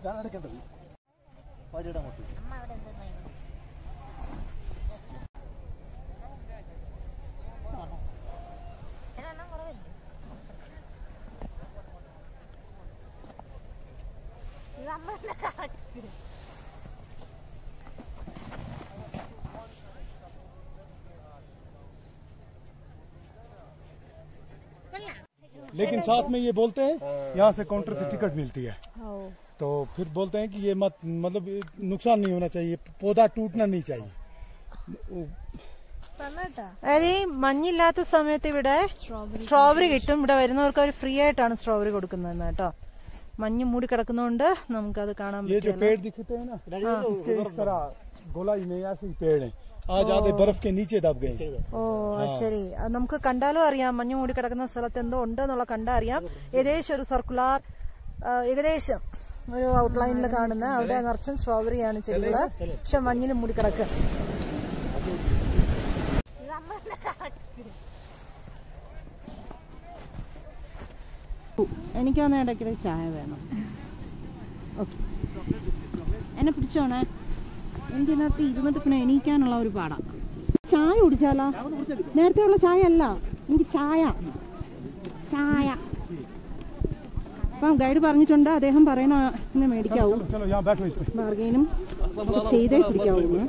लेकिन साथ में ये बोलते हैं यहाँ से काउंटर से टिकट मिलती है तो फिर बोलते हैं कि ये मत मतलब ये नुकसान नहीं होना चाहिए पौधा टूटना नहीं चाहिए അതായത് ഈ മഞ്ഞില്ലാത്ത സമയത്ത് ഇവിടെ സ്ട്രോബെറി കിട്ടും ഇവിടെ വരുന്നവർക്ക് അവർ ഫ്രീ ആയിട്ടാണ് സ്ട്രോബെറി കൊടുക്കുന്നത് കേട്ടോ മഞ്ഞ് മൂടി കിടക്കുന്നതുകൊണ്ട് നമുക്കത് കാണാൻ ये जो പറ്റില്ല पेड़ दिखते हैं ना इसके इस तरह गोलाई में ऐसे ही पेड़ हैं आज आधे बर्फ के नीचे दब गए ഓ അത് ശരി അത് നമുക്ക് കണ്ടാലും അറിയാം മഞ്ഞ് മൂടി കിടക്കുന്ന സ്ഥലത്ത് എന്തോ ഉണ്ട് എന്നുള്ള കണ്ടാ അറിയാം ഏകദേശം ഒരു സർക്കുലാർ ഏകദേശം ഒരു ഔട്ട്ലൈനിൽ കാണുന്ന അവിടെ നിറച്ചും സ്ട്രോബെറിയാണ് ചെടികള് പക്ഷെ മഞ്ഞിൽ മൂടി കിടക്കുക എനിക്കൊന്ന് ഇടയ്ക്കിടയ്ക്ക് ചായ വേണം ഓക്കെ എന്നെ പിടിച്ചോണേ എനിക്കിതിനകത്ത് ഇരുന്നിട്ട് പിന്നെ എണീക്കാനുള്ള ഒരു പാടാ ചായ കുടിച്ചാലോ നേരത്തെ ഉള്ള ചായ അല്ല എനിക്ക് ചായ ചായ അപ്പം ഗൈഡ് പറഞ്ഞിട്ടുണ്ട് അദ്ദേഹം പറയണ എന്നെ മേടിക്കാവൂ चलो यहाँ बैठो इस पे ബാർഗെയിനും ഒക്കെ ചെയ്തേ കുടിക്കാവൂ എന്ന്.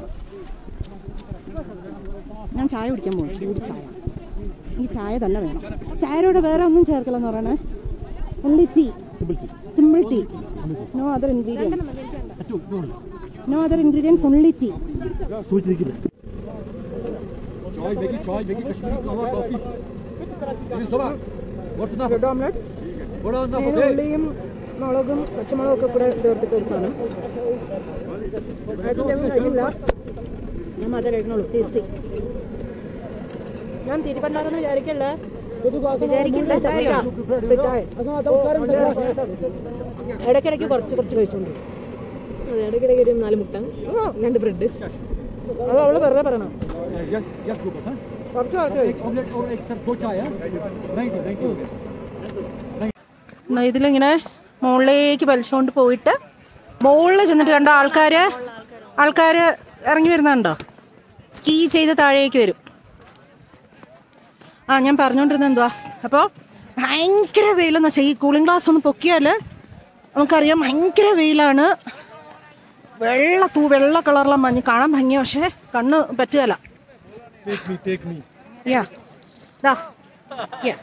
ഞാൻ ചായ കുടിക്കാൻ പോകും ചൂട് ചായ എനിക്ക് ചായ തന്നെ വേണം ചായയോടെ വേറെ ഒന്നും ചേർക്കലെന്ന് പറയണേ only tea simple tea no other ingredients no other ingredients only tea चाय बेगी चाय बेगी कश्मीरी कहवा कॉफी ये सब व्हाट्स द ബ്രെഡ് ഓംലെറ്റ് बड़ा ना ഉള്ളിയും മുളകും പച്ചമുളകും ഒക്കെ കൂടെ ചേർത്തിട്ട് ഒരു സാധനം ആയിട്ടും ഞാൻ കഴിക്കില്ല ഞാൻ മാത്രമേ കഴിക്കണുള്ളൂ ടേസ്റ്റി ഞാൻ തിരുവണ്ണാറെന്ന് വിചാരിക്കല്ലേ വിചാരിക്കണ്ട, സത്യം. ഇടയ്ക്കിടയ്ക്ക് കുറച്ച് കുറച്ച് കഴിച്ചോണ്ട് അതെ ഇടയ്ക്കിടയ്ക്ക് ഒരു നാല് മുട്ട രണ്ട് ബ്രെഡ് അത് അവള് വെറുതെ പറയണം यस यस ग्रुप है കുറച്ച് കുറച്ച് കഴിക്കും एक ऑमलेट और एक सर दो चाय है थैंक यू थैंक यू എന്നാ ഇതിലിങ്ങനെ മുകളിലേക്ക് വലിച്ചുകൊണ്ട് പോയിട്ട് മുകളിൽ ചെന്നിട്ട് കണ്ട ആൾക്കാര് ആൾക്കാര് ഇറങ്ങി വരുന്നുണ്ടോ സ്കീ ചെയ്ത് താഴേക്ക് വരും ആ ഞാൻ പറഞ്ഞുകൊണ്ടിരുന്നത് എന്തുവാ അപ്പോൾ ഭയങ്കര വെയിലെന്ന് വെച്ചാൽ ഈ കൂളിംഗ് ഗ്ലാസ് ഒന്ന് പൊക്കിയാൽ നമുക്കറിയാം ഭയങ്കര വെയിലാണ് വെള്ള തൂ വെള്ള കളറിലെ മഞ്ഞ് കാണാൻ ഭംഗിയാ പക്ഷേ കണ്ണ് പറ്റുകയല്ല टेक मी टेक मी യാ ദാ യാ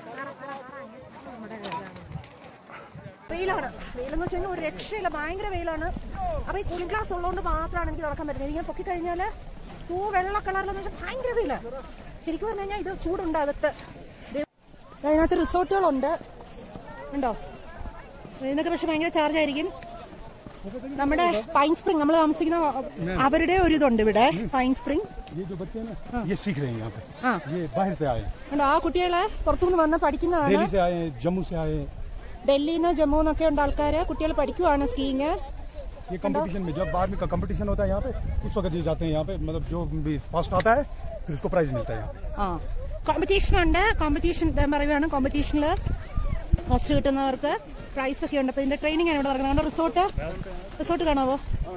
വെയിലാണ് വെയിലെന്ന് വെച്ച് കഴിഞ്ഞാൽ ഒരു രക്ഷയില്ല ഭയങ്കര വെയിലാണ് അപ്പൊ ഈ കൂളിംഗ് ഗ്ലാസ് ഉള്ളതുകൊണ്ട് മാത്രമാണ് എനിക്ക് നടക്കാൻ പറ്റുന്നത് ഇങ്ങനെ പൊക്കി കഴിഞ്ഞാൽ തൂ വെള്ള കളറിലെന്ന് വെച്ചാൽ ഭയങ്കര വെയിലാണ് ശരിക്കും പറഞ്ഞു കഴിഞ്ഞാൽ ഇത് ചൂടുണ്ട് അകത്ത് ദേ, അതിനകത്ത് റിസോർട്ടുകളുണ്ട് ഉണ്ടോ ഇതിനൊക്കെ പക്ഷെ ഭയങ്കര ചാർജ് ആയിരിക്കും നമ്മുടെ പൈൻ സ്പ്രിംഗ് നമ്മൾ താമസിക്കുന്ന അവരുടെ ഒരു ഇതുണ്ട് ഇവിടെ പൈൻ സ്പ്രിംഗ് ये जो बच्चे हैं ना ये सीख रहे हैं यहाँ पे हाँ। ये बाहर से आए हैं ഉണ്ടോ ആ കുട്ടികളെ പുറത്തുനിന്ന് വന്ന് പഠിക്കുന്നതാണ് दिल्ली से आए हैं जम्मू से आए हैं ഡൽഹിയിൽ നിന്ന് ജമ്മു എന്നൊക്കെ ഉണ്ട് ആൾക്കാര് കുട്ടികൾ പഠിക്കുവാണ് സ്കീയിങ് ये कंपटीशन में जब आर्मी का कंपटीशन होता है यहाँ पे उस वक्त ये जाते हैं यहाँ पे मतलब जो भी फर्स्ट आता है फिर उसको प्राइज मिलता है यहाँ पे ആ കോമ്പറ്റീഷൻ ഉണ്ട് കോമ്പറ്റീഷൻ പറയുകയാണ് കോമ്പറ്റീഷനിൽ ഫസ്റ്റ് കിട്ടുന്നവർക്ക് പ്രൈസ് ഒക്കെ ഉണ്ട് അപ്പൊ ഇതിന്റെ ട്രെയിനിങ് ആണ് ഇവിടെ നടക്കുന്നത് റിസോർട്ട് റിസോർട്ട് കാണാവോ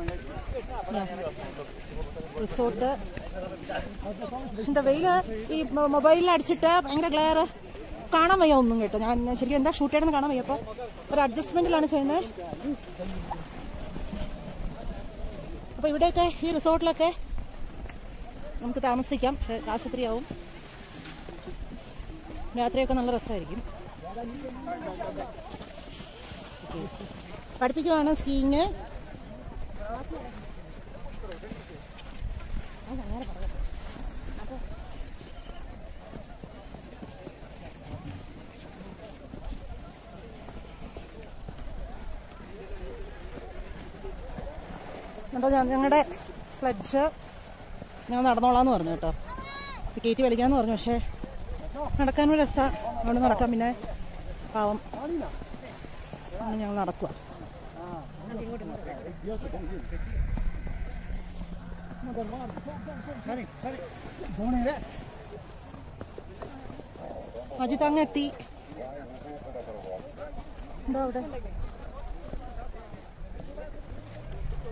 റിസോർട്ട് എന്താ വെയില് ഈ മൊബൈലിൽ അടിച്ചിട്ട് ഭയങ്കര ഗ്ലെയർ കാണാൻ വയ്യ ഒന്നും കേട്ടോ ഞാൻ ശരിക്കും എന്താ ഷൂട്ട് ചെയ്യണമെന്ന് കാണാൻ വയ്യ അപ്പൊ ഒരു അഡ്ജസ്റ്റ്മെന്റിലാണ് ചെയ്യുന്നത് അപ്പൊ ഇവിടെയൊക്കെ ഈ റിസോർട്ടിലൊക്കെ നമുക്ക് താമസിക്കാം പക്ഷെ ആശുപത്രിയാവും രാത്രിയൊക്കെ നല്ല രസമായിരിക്കും പഠിപ്പിക്കുവാണ് സ്കീയിങ് കേട്ടോ ഞങ്ങളുടെ സ്ലഡ്ജ് ഞാൻ നടന്നോളാന്ന് പറഞ്ഞു കേട്ടോ ഇത് കയറ്റി വലിക്കാന്ന് പറഞ്ഞു പക്ഷേ നടക്കാനും രസമാണ് അവിടെ നടക്കാം പിന്നെ പാവം അങ്ങനെ ഞങ്ങൾ നടക്കുക അജിത്ത് അങ്ങ് എത്തി എന്താ അവിടെ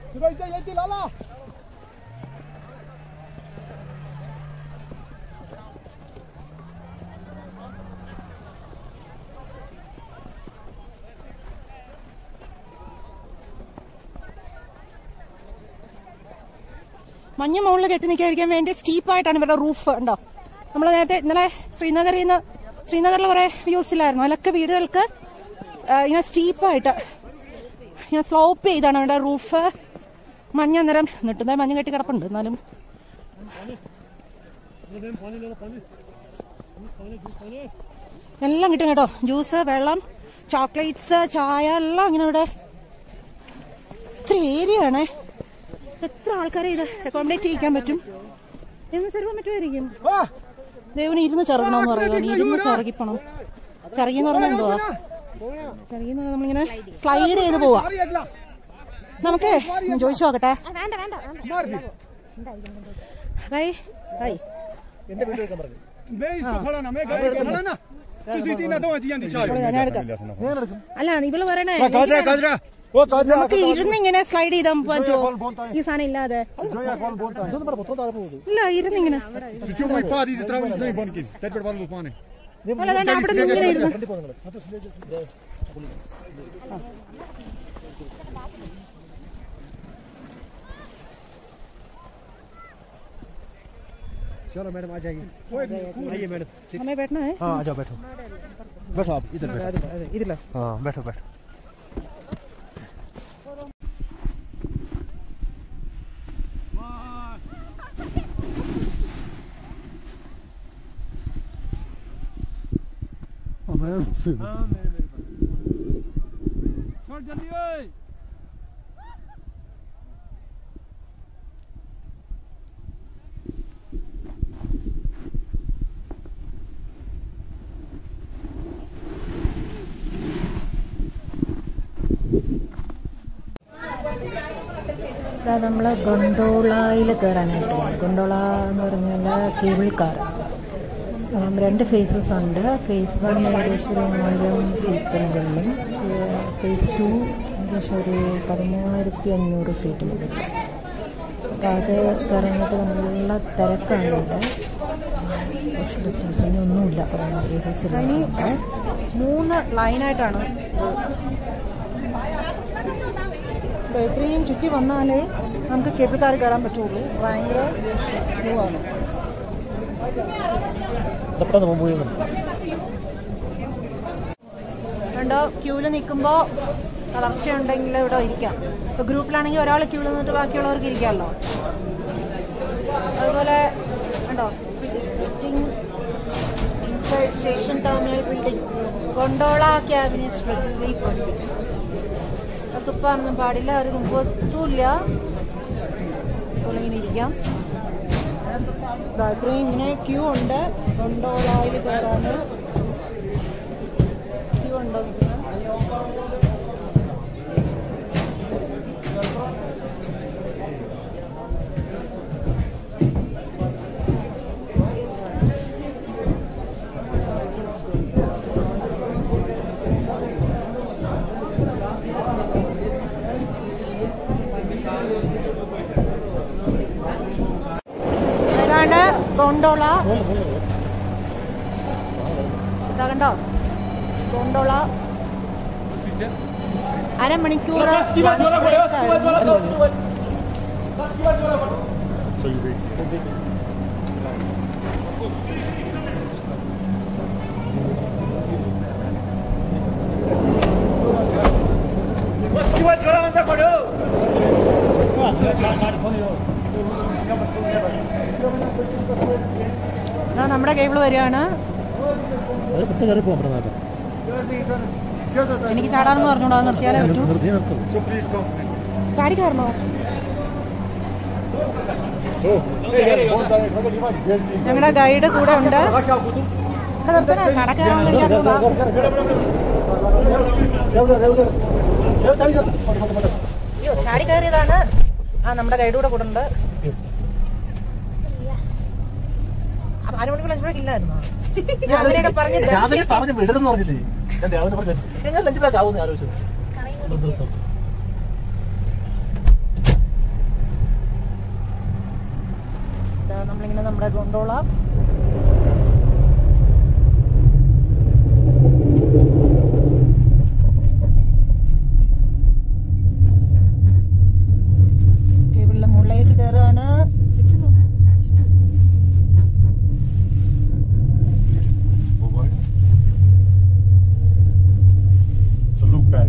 മഞ്ഞ് മുകളിൽ കെട്ടി നിൽക്കാതിരിക്കാൻ വേണ്ടി സ്റ്റീപ്പായിട്ടാണ് ഇവരുടെ റൂഫ് ഉണ്ടോ നമ്മൾ നേരത്തെ ഇന്നലെ ശ്രീനഗറിൽ നിന്ന് ശ്രീനഗറിൽ കുറെ വ്യൂസ് ഇല്ലായിരുന്നു അതിലൊക്കെ വീടുകൾക്ക് ആ, ഇങ്ങനെ സ്റ്റീപ്പായിട്ട് ഇങ്ങനെ സ്ലോപ്പ് ചെയ്താണ് അവരുടെ റൂഫ് മഞ്ഞ അന്നേരം നിട്ടുന്ന മഞ്ഞ് കെട്ടി കിടപ്പുണ്ട് എന്നാലും എല്ലാം കിട്ടും കേട്ടോ ജ്യൂസ് വെള്ളം ചോക്ലേറ്റ്സ് ചായ എല്ലാം ഇങ്ങനെ ഇവിടെ ഇത്തിരി ഏരിയ ആണേ എത്ര ആൾക്കാരെ ഇത് അക്കോമഡേറ്റ് ചെയ്യിക്കാൻ പറ്റും എന്ന് ചെറുപ്പം പറ്റുമായിരിക്കും ദേവന് ഇരുന്ന് ചെറുകണമെന്ന് പറയുവാണ് ഇരുന്ന് ചെറുകിപ്പണം ചെറുകിന്ന് പറഞ്ഞാൽ എന്തുവാ ചെറുകിന്ന് പറഞ്ഞാൽ നമ്മളിങ്ങനെ സ്ലൈഡ് ചെയ്ത് പോവാ നമുക്ക് ഞാൻ ചോദിച്ചു നോക്കട്ടെ വേണ്ട വേണ്ട ബൈ ബൈ मैं इसको खड़ा ना मैं गाड़ी खड़ा ना तुसी तीन दो अजियां दिखाओ ഞാൻ എടുക്കാം അല്ല ഇവള് പറയണേ काजरा काजरा वो काजरा നമുക്ക് ഇരുന്ന് ഇങ്ങനെ സ്ലൈഡ് ചെയ്താൽ പറ്റുമോ ഈ സാധനം ഇല്ലാതെ जो या कॉल बोलता है ഇല്ല ഇരുന്നിങ്ങനെ सिचो कोई पा दी तरह से नहीं बन की तेज पर वाल पाने അല്ല അതാണ്ട് അവിടെ നിന്ന് ഇങ്ങനെ ഇരുന്ന് चलो मैडम आ जाइए आइए मैडम हमें बैठना है हाँ आ जाओ बैठो बैठो आप इधर बैठो ഇതില്ല हाँ बैठो बैठो छोड़ जल्दी ओए ഇതാ നമ്മൾ ഗൊണ്ടോളയിൽ കയറാനായിട്ട് പോകുന്നത് ഗൊണ്ടോള എന്ന് പറഞ്ഞാൽ കേബിൾ കാർ അപ്പം രണ്ട് ഫേസസ് ഉണ്ട് ഫേസ് വൺ ഏകദേശം ഒരു മൂവായിരം ഫീറ്റ് മുകളിലും ഫേസ് ടു ഏകദേശം ഒരു പതിമൂവായിരത്തി അഞ്ഞൂറ് ഫീറ്റ് മുകളിൽ അപ്പോൾ അത് കയറാനായിട്ട് നല്ല തിരക്കാണ് ഇവിടെ സോഷ്യൽ ഡിസ്റ്റൻസിങ് ഒന്നുമില്ല കൊറോണ കേസസ് ഇല്ലാത്തതുകൊണ്ട് മൂന്ന് ലൈനായിട്ടാണ് അപ്പോൾ ഇത്രയും ചുറ്റി വന്നാലേ നമുക്ക് കേബിൾ കാർ കയറാൻ പറ്റുള്ളൂ ഭയങ്കര ക്യൂ ആണ് കണ്ടോ ക്യൂവിൽ നിൽക്കുമ്പോൾ തളർച്ചയുണ്ടെങ്കിൽ ഇവിടെ ഇരിക്കാം ഇപ്പോൾ ഗ്രൂപ്പിലാണെങ്കിൽ ഒരാൾ ക്യൂവിൽ നിന്നിട്ട് ബാക്കിയുള്ളവർക്ക് ഇരിക്കാമല്ലോ അതുപോലെ കണ്ടോ splitting inside station terminal building gondola cabinet strictly prohibited തുപ്പാനൊന്നും പാടില്ല ഒരു മുമ്പത്തുമില്ല ഇങ്ങനെ ഇരിക്കാം ദാ ഇത്രയും ഇങ്ങനെ ക്യൂ ഉണ്ട് കൊണ്ടോളയിൽ കയറാൻ ക്യൂ ഉണ്ടോ ഇതാണ് ഗോണ്ടോള ഇതാ കണ്ടോ ഗോണ്ടോള അരമണിക്കൂർ lunch break ആയിരുന്നു. ഇതാ നമ്മുടെ കേബിൾ വരികയാണ് എനിക്ക് ചാടാണെന്ന് പറഞ്ഞോളൂ അത് നിർത്തിയാലേ പറ്റൂ So please come. ചാടി കയറണോ So, hey यार बोलता है मगर ये मत भेज दी ഞങ്ങളുടെ ഗൈഡ് കൂടെ ഉണ്ട് ഇവിടെ നിർത്തണോ ചടക്കാറാണെന്ന് എനിക്കറിയില്ല അയ്യോ ചാടി കയറിയതാണ് ആ നമ്മുടെ ഗൈഡ് കൂടെ കൂടെ ഉണ്ട് അപ്പൊ അരമണിക്കൂർ ലഞ്ച് ബ്രേക്ക് ഇല്ലായിരുന്നോ ഞാൻ അങ്ങനെയൊക്കെ പറഞ്ഞ് രാവിലെ പറഞ്ഞു വിടരുന്ന് പറഞ്ഞില്ലേ ഞാൻ രാവിലെ പറഞ്ഞു എങ്ങനെ ലഞ്ച് ബ്രേക്ക് ആവുമെന്ന് ആലോചിച്ചത് നമ്മളിങ്ങനെ നമ്മുടെ ഗോണ്ടോള കേബിളിലെ മുകളിലേക്ക് കയറുകയാണ് So look back.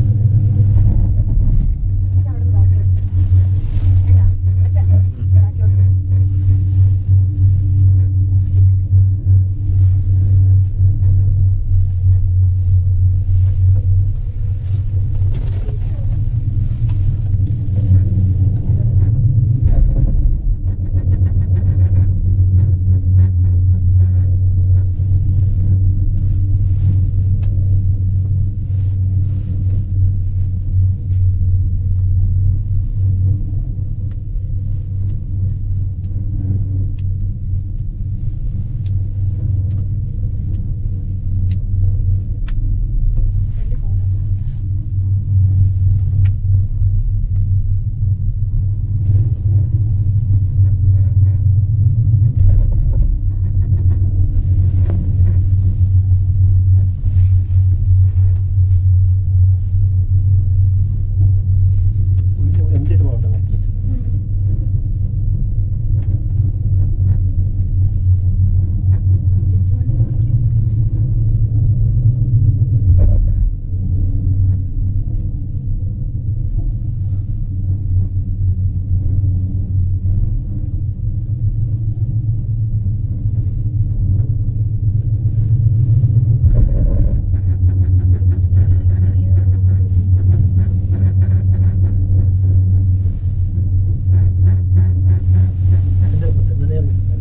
M G പോകണ്ട തിരിച്ച് എന്റെ എന്തിനാ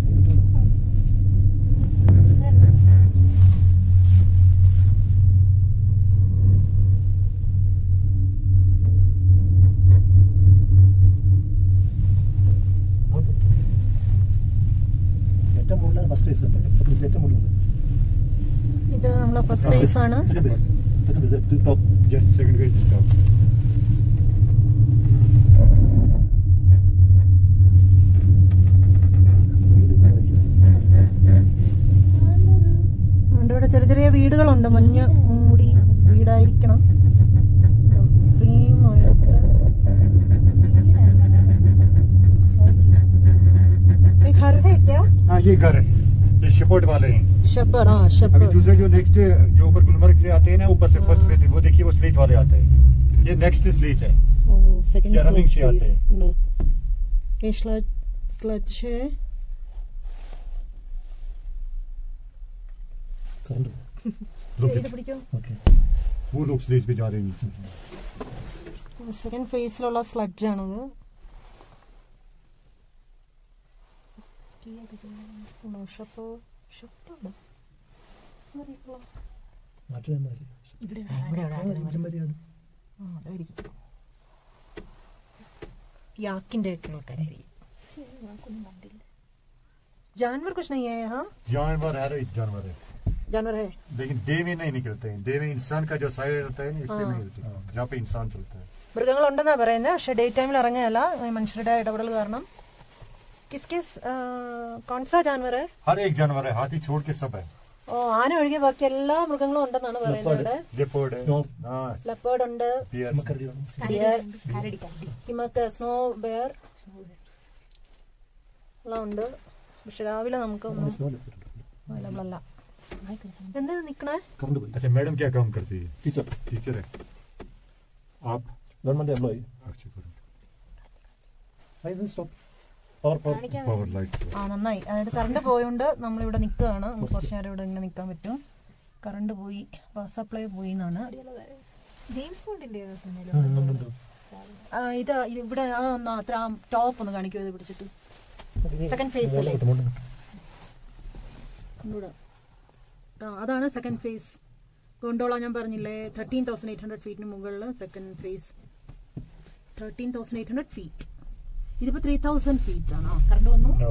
ഏറ്റവും മുകളിലാണ് ഫസ്റ്റ് ബേസ് സെക്കൻഡ് ബേസ് ഏറ്റവും മുകളിൽ ഇത് നമ്മളെ ഫസ്റ്റ് ബേസ് ആണ് second base second base top Just second page is top. അതുകൊണ്ട് ഇവിടെ ചെറിയ ചെറിയ വീടുകളുണ്ട് മഞ്ഞ മൂടി വീടായിരിക്കണം ക്രീം ആയിട്ട് ये घर है क्या हाँ ये घर है ये शिपोर्ट वाले हैं शेपर्ड हाँ अभी शेपर्ड दूसरे जो नेक्स्ट जो ऊपर गुलमर्ग से आते हैं ना ऊपर से फर्स्ट फेज वो देखिए वो स्लेज वाले आते हैं ये नेक्स्ट स्लेज है ओ सेकंड ये running से आते हैं। ഉണ്ടോ ये स्लज स्लज है കറണ്ട് Look ഇത് it. പിടിക്കോ ഓക്കെ वो लोग स्लेज पे जा रहे हैं नीचे സെക്കൻഡ് ഫേസിലുള്ള സ്ലഡ്ജ് ആണത് ഷപ്പ് ഷപ്പ് മാറ്റം ഇവിടെ ഇവിടെയാണ് ആ അതായിരിക്കും യാക്കിന്റെ ഒക്കെ ആൾക്കാരായിരിക്കും जानवर कुछ नहीं है यहाँ जानवर है रही जानवर है जानवर है लेकिन डे में नहीं निकलते हैं डे में इंसान का जो साइड होता है ना इस पे हाँ। नहीं होते जहाँ पे इंसान चलता है മൃഗങ്ങളുണ്ടെന്നാ പറയുന്നത് പക്ഷെ ഡേ ടൈമിൽ ഇറങ്ങുകയല്ല ഈ മനുഷ്യരുടെ ഇടപെടൽ കാരണം കിസ് കിസ് കോൺസാ ജാൻവർ हर एक जानवर है हाथी छोड़ के सब है ഓ ആന ഒഴികെ ബാക്കി എല്ലാ മൃഗങ്ങളും ഉണ്ടെന്നാണ് പറയുന്നത് ഇവിടെ लेपर्ड है Snow. हाँ ലെപ്പേർഡ് ഉണ്ട് bears നമുക്കറിയാം ഡിയർ ഹിമക്ക് സ്നോ ബെയർ എല്ലാം ഉണ്ട് പക്ഷെ രാവിലെ നമുക്ക് ഒന്നും സ്നോ ലെപ്പർഡ് അവൈലബിൾ അല്ല എന്താ നിക്കണേ കറണ്ട് പോയി अच्छा मैडम क्या काम करती है ടീച്ചർ टीचर है आप ഗവൺമെന്റ് എംപ്ലോയി अच्छा stop power power power light ആ നന്നായി അതായത് കറണ്ട് പോയോണ്ട് നമ്മളിവിടെ നിൽക്കുകയാണ് നമുക്ക് കുറച്ച് നേരം ഇവിടെ ഇങ്ങനെ നിൽക്കാൻ പറ്റും കറണ്ട് പോയി പവർ സപ്ലൈ പോയി എന്നാണ് ജെയിംസ് ബോണ്ടിന്റെ ഏതോ സിനിമയിലോ ഉണ്ട് ആ, ഇത് ഇവിടെ ആ ഒന്ന് അത്ര ടോപ്പ് ഒന്ന് കാണിക്കുമോ ഇത് പിടിച്ചിട്ട് സെക്കൻഡ് ഫേസ് അല്ലേ കണ്ടൂടാ. ആ അതാണ് സെക്കൻഡ് ഫേസ് ഗോണ്ടോള ഞാൻ പറഞ്ഞില്ലേ തേർട്ടീൻ തൗസൻഡ് എയ്റ്റ് ഹൺഡ്രഡ് ഫീറ്റിന് മുകളിൽ second phase thirteen thousand eight hundred feet ഇതിപ്പോ ത്രീ തൗസൻഡ് ഫീറ്റ് ആണോ കറണ്ട് വന്നു No.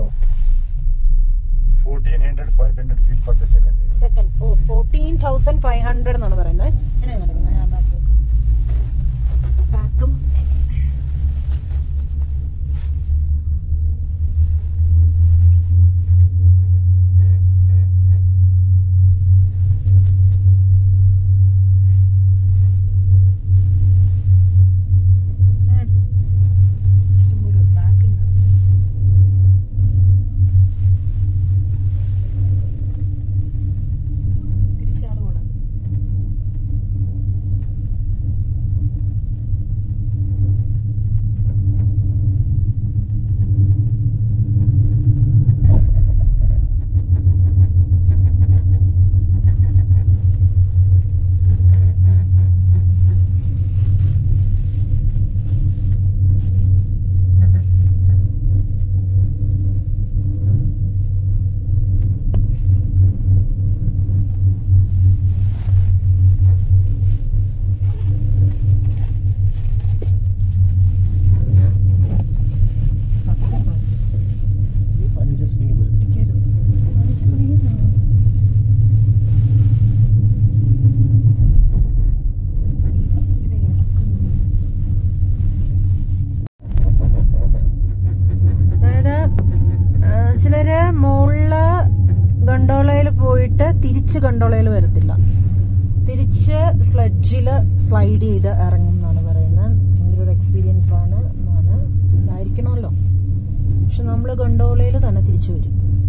1400, 500 feet per the second. Second ഓ ഫോർട്ടീൻ തൗസൻഡ് ഫൈവ് ഹൺഡ്രഡ് എന്നാണ് പറയുന്നത് എങ്ങനെയാ നടക്കുന്നത് ആ ബാക്ക് ബാക്കും തിരിച്ച് ഗണ്ടോളയിൽ വരത്തില്ല തിരിച്ച് സ്ലഡ്ജിൽ സ്ലൈഡ് ചെയ്ത് ഇറങ്ങും എന്നാണ് പറയുന്നത് ഭയങ്കര ഒരു എക്സ്പീരിയൻസ് ആണ് എന്നാണ് ഇതായിരിക്കണമല്ലോ പക്ഷെ നമ്മൾ ഗണ്ടോളയിൽ തന്നെ തിരിച്ചു വരും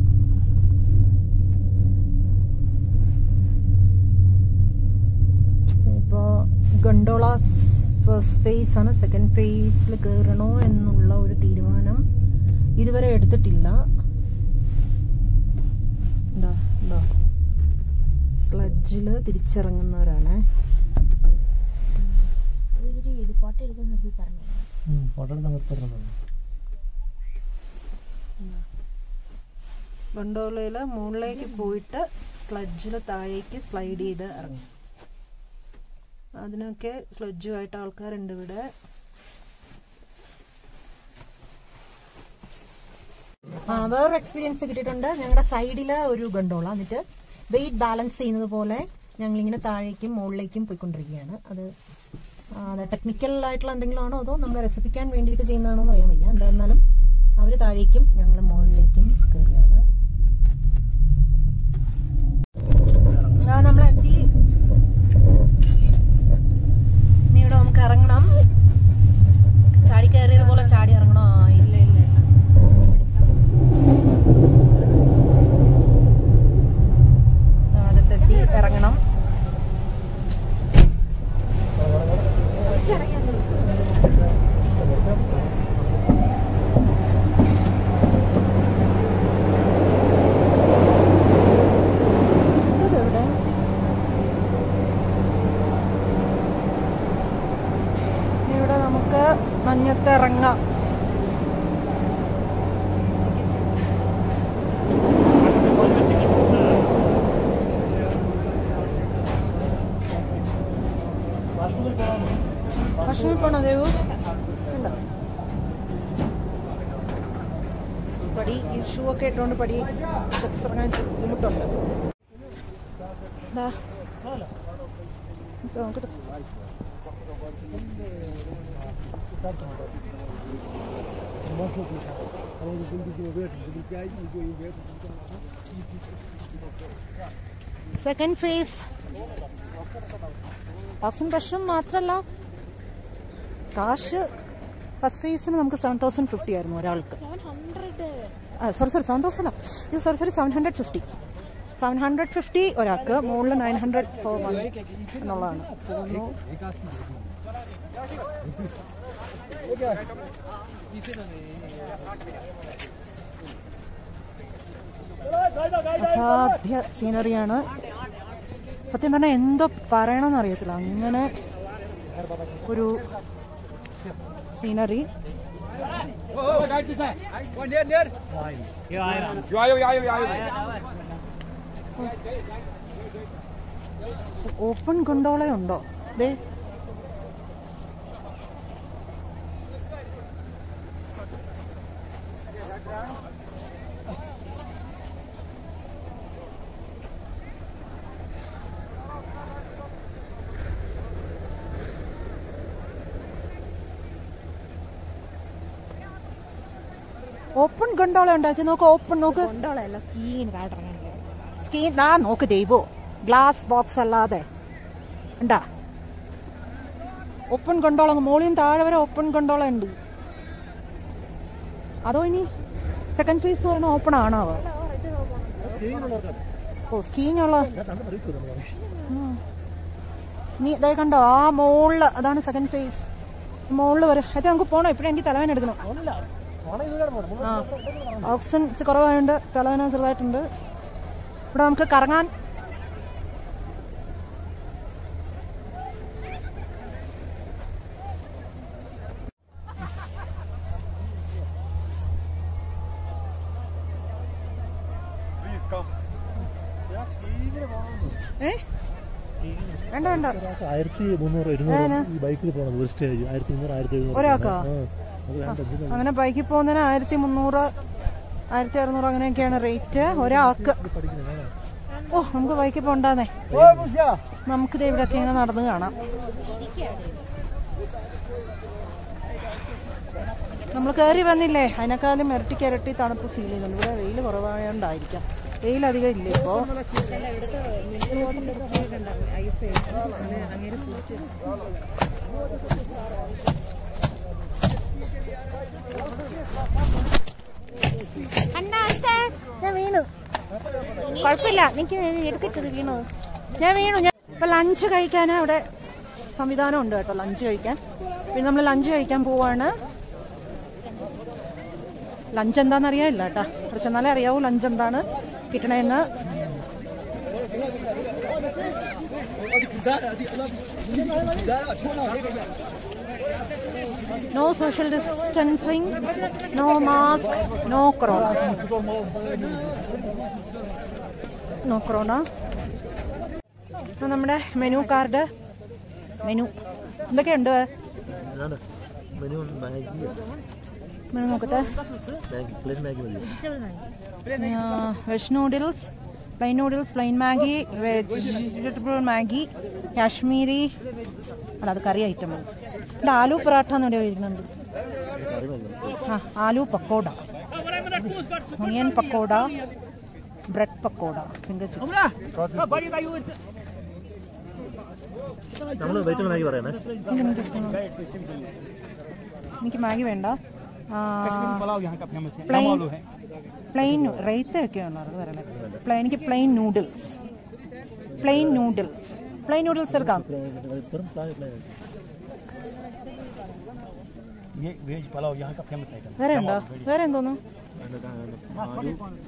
ഇപ്പോ ഗണ്ടോള ഫസ്റ്റ് ഫേസ് ആണ് സെക്കൻഡ് ഫേസിൽ കയറണോ എന്നുള്ള ഒരു തീരുമാനം ഇതുവരെ എടുത്തിട്ടില്ല ഇതാ, ഇതാ. സ്ലഡ്ജില് തിരിച്ചിറങ്ങുന്നവരാണ് ഫോട്ടോ എടുക്കുന്ന പറഞ്ഞു ഫോട്ടോ എടുക്കാൻ നിർത്തുന്നത് ഗണ്ടോളയില് മുകളിലേക്ക് പോയിട്ട് സ്ലഡ്ജിൽ താഴേക്ക് സ്ലൈഡ് ചെയ്ത് ഇറങ്ങും അതിനൊക്കെ സ്ലഡ്ജുമായിട്ട് ആൾക്കാരുണ്ട് ഇവിടെ ആ വേറൊരു എക്സ്പീരിയൻസ് കിട്ടിയിട്ടുണ്ട് ഞങ്ങളുടെ സൈഡില് ഒരു ഗണ്ടോള എന്നിട്ട് വെയിറ്റ് ബാലൻസ് ചെയ്യുന്നത് പോലെ ഞങ്ങൾ ഇങ്ങനെ താഴേക്കും മുകളിലേക്കും പോയിക്കൊണ്ടിരിക്കുകയാണ് അത് ആ, അത് ടെക്നിക്കൽ ആയിട്ടുള്ള എന്തെങ്കിലും ആണോ അതോ നമ്മൾ രസിപ്പിക്കാൻ വേണ്ടിയിട്ട് ചെയ്യുന്നതാണോ എന്ന് അറിയാൻ വയ്യ എന്തായിരുന്നാലും അവര് താഴേക്കും ഞങ്ങൾ മുകളിലേക്കും കയറുകയാണ് ആ, നമ്മളെത്തി ഇനി ഇവിടെ നമുക്ക് ഇറങ്ങണം ചാടി കയറിയത് പോലെ ചാടി ഇറങ്ങണോ ആ, ഇല്ല ഇല്ല ഇല്ല ആ, അടുത്തെത്തി ഇറങ്ങണം ഇത് എവിടെ ഇനി ഇവിടെ നമുക്ക് മഞ്ഞത്ത് ഇറങ്ങാം ഭക്ഷണം പോണോ ദേവു വേണ്ട. പടി ഈ ഷൂ ഒക്കെ ഇട്ടുകൊണ്ട് പടി സ്റ്റെപ്സ് ഇറങ്ങാൻ ഇച്ചിരി ബുദ്ധിമുട്ടുണ്ട് ദാ. ഇത് നോക്കട്ടെ. സെക്കൻഡ് ഫേസ് ഓക്സിജൻ പ്രശ്നം മാത്രമല്ല കാശ് ഫസ്റ്റ് ഫേസിന് നമുക്ക് സെവൻ തൗസൻഡ് ഫിഫ്റ്റി ആയിരുന്നു ഒരാൾക്ക് സോറി സോറി സെവൻ തൗസൻഡ് ഇത് sorry sorry seven hundred fifty seven hundred fifty ഒരാൾക്ക് മുകളിൽ നയൻ ഹൺഡ്രഡ് ഫോർ വൺ എന്നുള്ളതാണ് തോന്നുന്നു അസാധ്യ സീനറിയാണ് സത്യം പറഞ്ഞാൽ എന്തോ പറയണമെന്ന് അറിയത്തില്ല അങ്ങനെ ഒരു സീനറി ഓപ്പൺ ഗൊണ്ടോളയുണ്ടോ ദേ ഓപ്പൺ ഗണ്ടോള ഉണ്ടാക്കി നോക്ക് ഓപ്പൺ നോക്ക് കൊണ്ടോളല്ല സ്കീയിന് കാട്ടിറങ്ങാൻ സ്ക്രീൻ ദാ നോക്ക് ദൈവോ ഗ്ലാസ് ബോക്സ് അല്ലാതെ ഉണ്ടാ ഓപ്പൺ കൊണ്ടോള മോളിയും താഴെ വരെ ഓപ്പൺ കൊണ്ടോള ഉണ്ട് അതോ ഇനി സെക്കൻഡ് ഫേസ് പറഞ്ഞ ഓപ്പൺ ആണോ അവ ഓ സ്കീങ് ഉള്ള ഉം. നീ ഇതേ കണ്ടോ ആ മോളില് അതാണ് സെക്കൻഡ് ഫേസ് മോളില് വരെ അത് നമുക്ക് പോണോ ഇപ്പഴും എനിക്ക് തലവേന എടുക്കണം ആ ഓക്സിജൻ ഇച്ചിരി കുറവായതുകൊണ്ട് തലവേന ചെറുതായിട്ടുണ്ട് ഇവിടെ നമുക്ക് കറങ്ങാൻ Please come. ഏ വേണ്ട വേണ്ട ആയിരത്തി മുന്നൂറ് ഇരുന്നൂറ് ഈ ബൈക്കിൽ പോകണം ഒരു സ്റ്റേജ് ആയിരത്തി മുന്നൂറ് ആയിരത്തി എഴുന്നൂറ് ഒരാൾക്കോ? ആ, അത് വേണ്ട ഇതിന് അങ്ങനെ ബൈക്കിൽ പോകുന്നതിന് ആയിരത്തി മുന്നൂറ് ആയിരത്തി അറുന്നൂറ് അങ്ങനെയൊക്കെയാണ് റേറ്റ് ഒരാൾക്ക് ഓ നമുക്ക് ബൈക്കിൽ പോണ്ടാന്നേ നമുക്കിത് ഇവിടെയൊക്കെ ഇങ്ങനെ നടന്ന് കാണാം നമ്മൾ കയറി വന്നില്ലേ അതിനേക്കാളും ഇരട്ടിക്ക് ഇരട്ടി തണുപ്പ് ഫീൽ ചെയ്യുന്നുണ്ട് ഇവിടെ വെയിൽ കുറവായതുകൊണ്ടായിരിക്കാം വെയിലധികം ഇല്ല ഇപ്പോൾ ഞാൻ വീണു കുഴപ്പമില്ല എനിക്ക് എടുക്കരുത് വീണു ഞാൻ വീണു ഞാൻ ഇപ്പൊ ലഞ്ച് കഴിക്കാൻ അവിടെ സംവിധാനം ഉണ്ട് കേട്ടോ ലഞ്ച് കഴിക്കാൻ പിന്നെ നമ്മൾ ലഞ്ച് കഴിക്കാൻ പോവാണ് ലഞ്ച് എന്താണെന്ന് അറിയാനില്ല കേട്ടോ അവിടെ ചെന്നാലേ അറിയാവൂ ലഞ്ച് എന്താണ് കിട്ടണേന്ന് no social distancing no mask no corona no corona നമ്മുടെ മെനു കാർഡ് മെനു എന്തൊക്കെയുണ്ട് ഇതാണ് മെനു മാഗി മെനു നോക്കട്ടെ മാഗി പ്ലെയിൻ മാഗി മതി veg noodles plain noodles plain Maggi vegetable Maggi Kashmiri അല്ല അത് കറി ഐറ്റം മതി ഇവിടെ ആലു പൊറാട്ട എന്ന് ഇവിടെ എഴുതിക്കുന്നുണ്ട് കറി മതി ആ aloo pakora onion pakora bread pakora finger chips നമ്മൾ വെജിറ്റബിൾ മാഗി പറയണേ എനിക്ക് മാഗി വേണ്ട പ്ലെയിൻ പ്ലെയിൻ റേറ്റ് ഒക്കെ ഉള്ളത് വരണേ പ്ലെയിൻ എനിക്ക് plain noodles plain noodles plain noodles എടുക്കാം വെറും പ്ലാൻ പ്ലാൻ ये वेज पुलाव यहाँ का फेमस आइटम വേറെ ഉണ്ടോ വേറെ എന്തോന്നു ആലു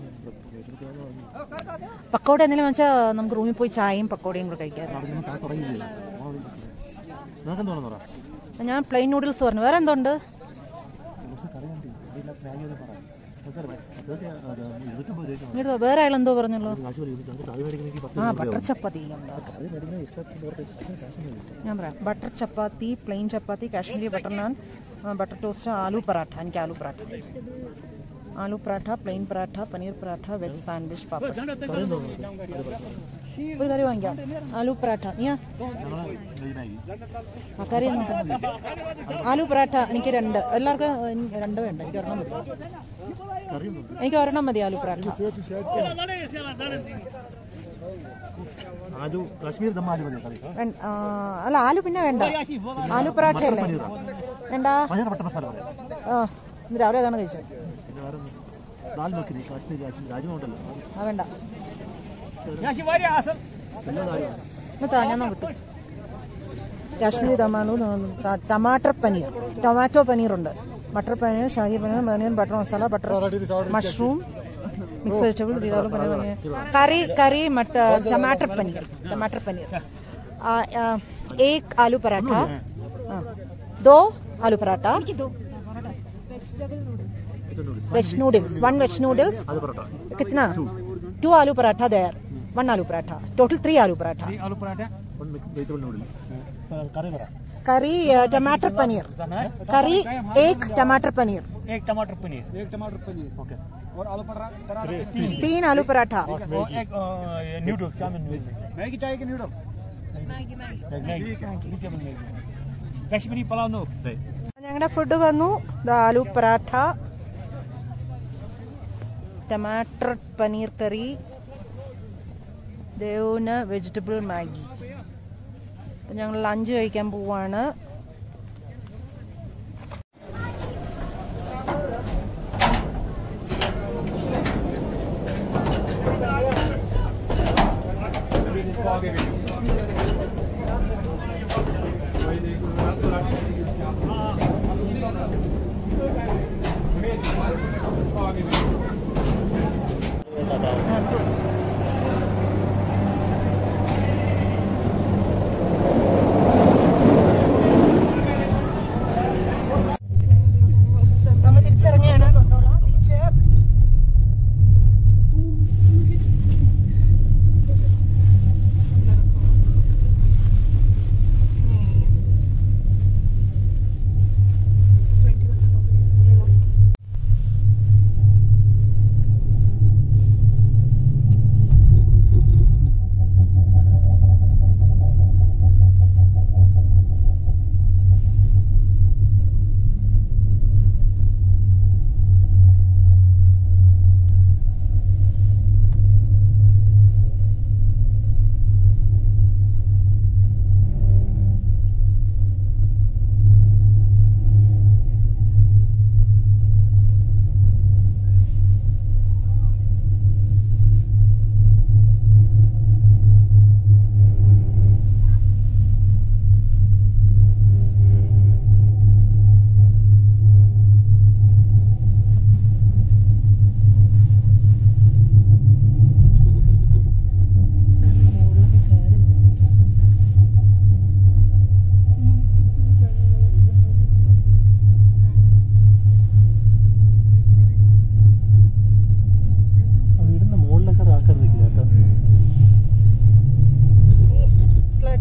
പക്കോട എന്തെങ്കിലും വെച്ചാൽ നമുക്ക് റൂമിൽ പോയി ചായയും പക്കോടയും കൂടെ കഴിക്കാം ഞാൻ തുടങ്ങിയില്ല നിനക്കെന്ത് വേണം പറ ഞാൻ പ്ലെയിൻ നൂഡിൽസ് പറഞ്ഞു വേറെ എന്തുണ്ട് ദിവസം കറി കണ്ടി ഇതിനകത്ത് മാഗി ഒന്ന് പറ ഇതൊക്കെ ഇരുന്നൂറ്റമ്പത് രൂപയ്ക്ക് ഇങ്ങോട്ട് വാ, വേറെ ആളെന്തോ പറഞ്ഞല്ലോ കാശ് വരും ഞങ്ങൾക്ക് കറി മേടിക്കണമെങ്കിൽ പത്ത് ആ രൂപ ബട്ടർ ചപ്പാത്തി ഉണ്ട് കറി മേടിക്കുന്ന ഇഷ്ടത്തിന് കാശ് മതി ഞാൻ പറയാം butter chapati plain chapati Kashmiri butter naan ആ, ബട്ടർ ടോസ്റ്റ് ആലു പറാഠ എനിക്ക് aloo paratha aloo paratha plain paratha paneer paratha veg sandwich പാപ്പ കറിയും തോന്നുന്നു ഒരു കറി വാങ്ങിക്കാം ആലു പറാഠ നീയാ ഞങ്ങളെ വെജ് മാഗി ആ കറി ഒന്ന് തന്നെ. ആലു പറാഠ എനിക്ക് രണ്ട് എല്ലാവർക്കും എനിക്ക് രണ്ട് വേണ്ട എനിക്ക് ഒരെണ്ണം മതി കറിയും തോന്നുന്നു എനിക്ക് ഒരെണ്ണം മതി ആലു പറാഠ ആലു കാശ്മീർ ദം ആലു മതി കറി വേണ്ട- ആ, അല്ല ആലു പിന്നെ വേണ്ട ആലു പറാഠ അല്ലേ വേണ്ട പനീർ ബട്ടർ മസാല പറയാം ആ ഇന്ന് രാവിലെ അതാണ് കഴിച്ചത് പിന്നെ വേറെ ദാൽ മഖനി കാശ്മീർ രാജ്യം രാജ്യമുണ്ടല്ലോ ആ വേണ്ട എല്ലാ ദാലും എന്നിട്ടാ ഞാൻ നോക്കട്ടെ കാശ്മീരി ദമാലു ടമാറ്റർ പനീർ ടൊമാറ്റോ പനീറുണ്ട് butter paneer shahi paneer paneer butter masala butter mushroom mix vegetable ദീദാലു പനീർ പനീർ കറി കറി മട്ട टमाटर पनीर टमाटर पनीर आ, आ, एक आलू पराठा हाँ, दो aloo paratha veg noodles one veg noodles അത് പൊറോട്ട कितना टू आलू पराठा देयर वन आलू paratha total three aloo paratha aloo paratha one vegetable noodle കറി പറ करी अ, टमाटर पनीर करी एक टमाटर पनीर एक टमाटर पनीर एक टमाटर पनीर ഓക്കെ और आलू पराठा पराठा तीन तीन आलू पराठा और एक न्यूडल चाउमीन मैगी चाहिए कि noodle vegetable Maggi Kashmiri pulao no ഞങ്ങളുടെ ഫുഡ് വന്നു ദാ ആലു പറാഠ ടമാറ്റർ പനീർ കറി ദേവന് വെജിറ്റബിൾ മാഗി അപ്പം ഞങ്ങൾ ലഞ്ച് കഴിക്കാൻ പോവാണ് നമ്മൾ തിരിച്ചിറങ്ങിയാണ് തിരിച്ച്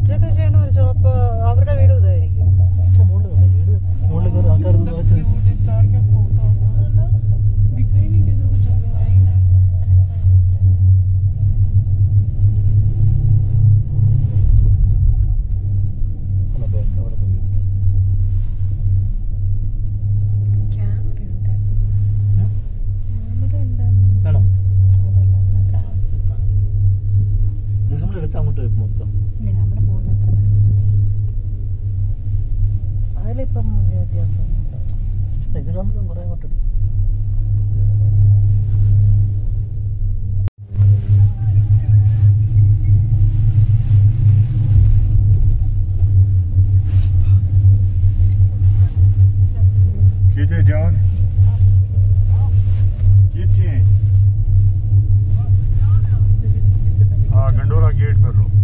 ഹജ്ജൊക്കെ ചെയ്യണ ഒരു ചിലപ്പോ അവരുടെ വീട് ഇതായിരിക്കും മുകളിൽ വീട് മുകളിൽ കയറി ആൾക്കാർ വെച്ച് ബാക്ക് അവിടെ വീട് വേണോ നമ്മൾ എടുത്ത് അങ്ങോട്ട് പോയി മൊത്തം നമ്മുടെ ഫോണിൽ എത്ര മണി അതിലിപ്പം വലിയ വ്യത്യാസമൊന്നുമില്ല ഇത് നമ്മൾ കുറേ അങ്ങോട്ട് എടുത്തു खींचे जान खींचे हाँ गंडोला गेट पर लो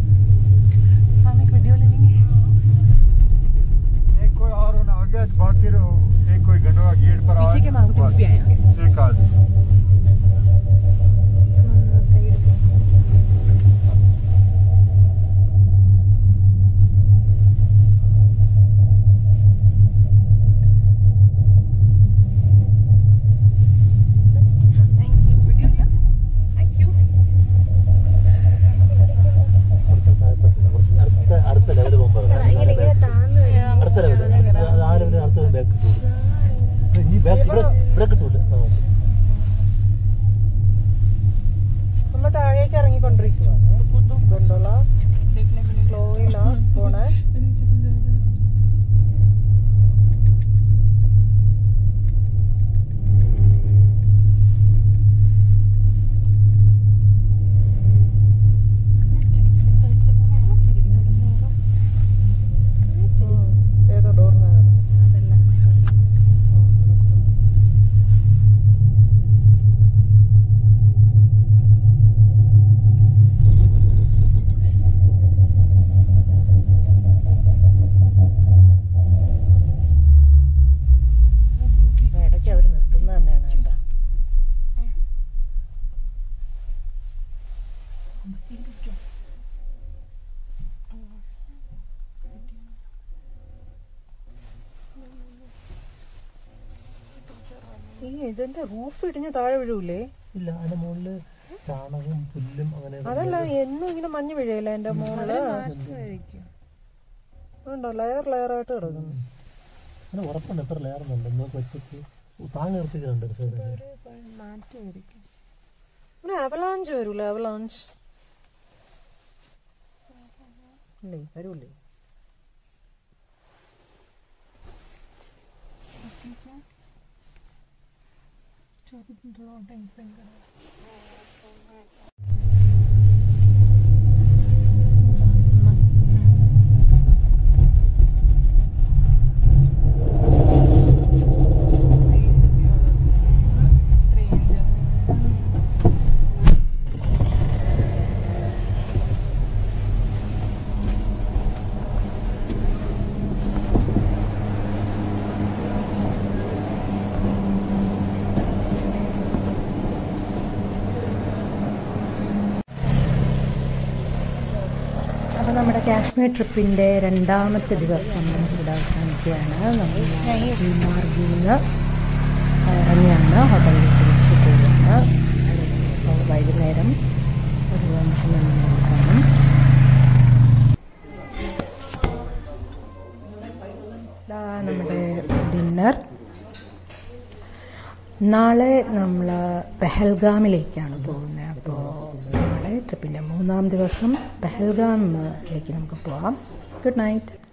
एक कोई और होना आ गया तो बाकी रहो एक कोई गंडोला गेट पर आ पीछे के मांगते बस, भी आएंगे। एक आदमी കുറച്ച് താഴെപ്പറ്റില്ല കുറച്ച് അടുത്ത അടുത്ത ലെവൽ പോകുമ്പോൾ അടുത്ത ലെവൽ ആ ലെവൽ അടുത്ത ബാക്ക് കിട്ടൂല ഇനി ബാക്ക് ഇവിടെ ഇവിടെ കിട്ടൂല ആ നമ്മ താഴേക്ക് ഇറങ്ങിക്കൊണ്ടിരിക്കുവാണ് ഗൊണ്ടോള സ്ലോയിലാ പോണേ ഉം. ഏതോ ഡോറിനാണ് ഇടയ്ക്ക് അവർ നിർത്തുന്നത് തന്നെയാണ് കേട്ടോ ഈ ഇതിന്റെ റൂഫ് ഇടിഞ്ഞ് താഴെ വീഴൂലേ ഇല്ല അതിന്റെ മുകളിൽ ചാണകവും പുല്ലും അങ്ങനെ അതല്ല എന്നും ഇങ്ങനെ മഞ്ഞ് വീഴയില്ല എന്റെ മുകളില് ഉണ്ടോ ലെയർ ലെയർ ആയിട്ട് കിടക്കുന്നു അങ്ങനെ ഉറപ്പുണ്ട് എത്ര ലെയർ ഉണ്ട് നോക്കി വെച്ചിട്ട് താങ്ങ് നിർത്തിക്കുന്നുണ്ട് ഒരു സൈഡിൽ ഇവിടെ അവലാഞ്ച് വരൂലേ അവലാഞ്ച് ഇല്ലേ വരൂലേ അപ്പോൾ നമ്മുടെ കാശ്മീർ ട്രിപ്പിൻ്റെ രണ്ടാമത്തെ ദിവസം ഇവിടെ അവസാനിക്കുകയാണ് നമ്മൾ മാർഗിൽ നിന്ന് ഇറങ്ങിയാണ് ഹോട്ടലിൽ തിരിച്ചു പോകുന്നത് അപ്പോൾ വൈകുന്നേരം ഒരു അഞ്ച് മണി കാണും ഇതാ നമ്മുടെ ഡിന്നർ നാളെ നമ്മൾ പെഹൽഗാമിലേക്കാണ് പോകുന്നത് അപ്പോൾ നാളെ ട്രിപ്പിൻ്റെ മൂന്നാം ദിവസം പെഹൽഗാമിലേക്ക് നമുക്ക് പോകാം ഗുഡ് നൈറ്റ്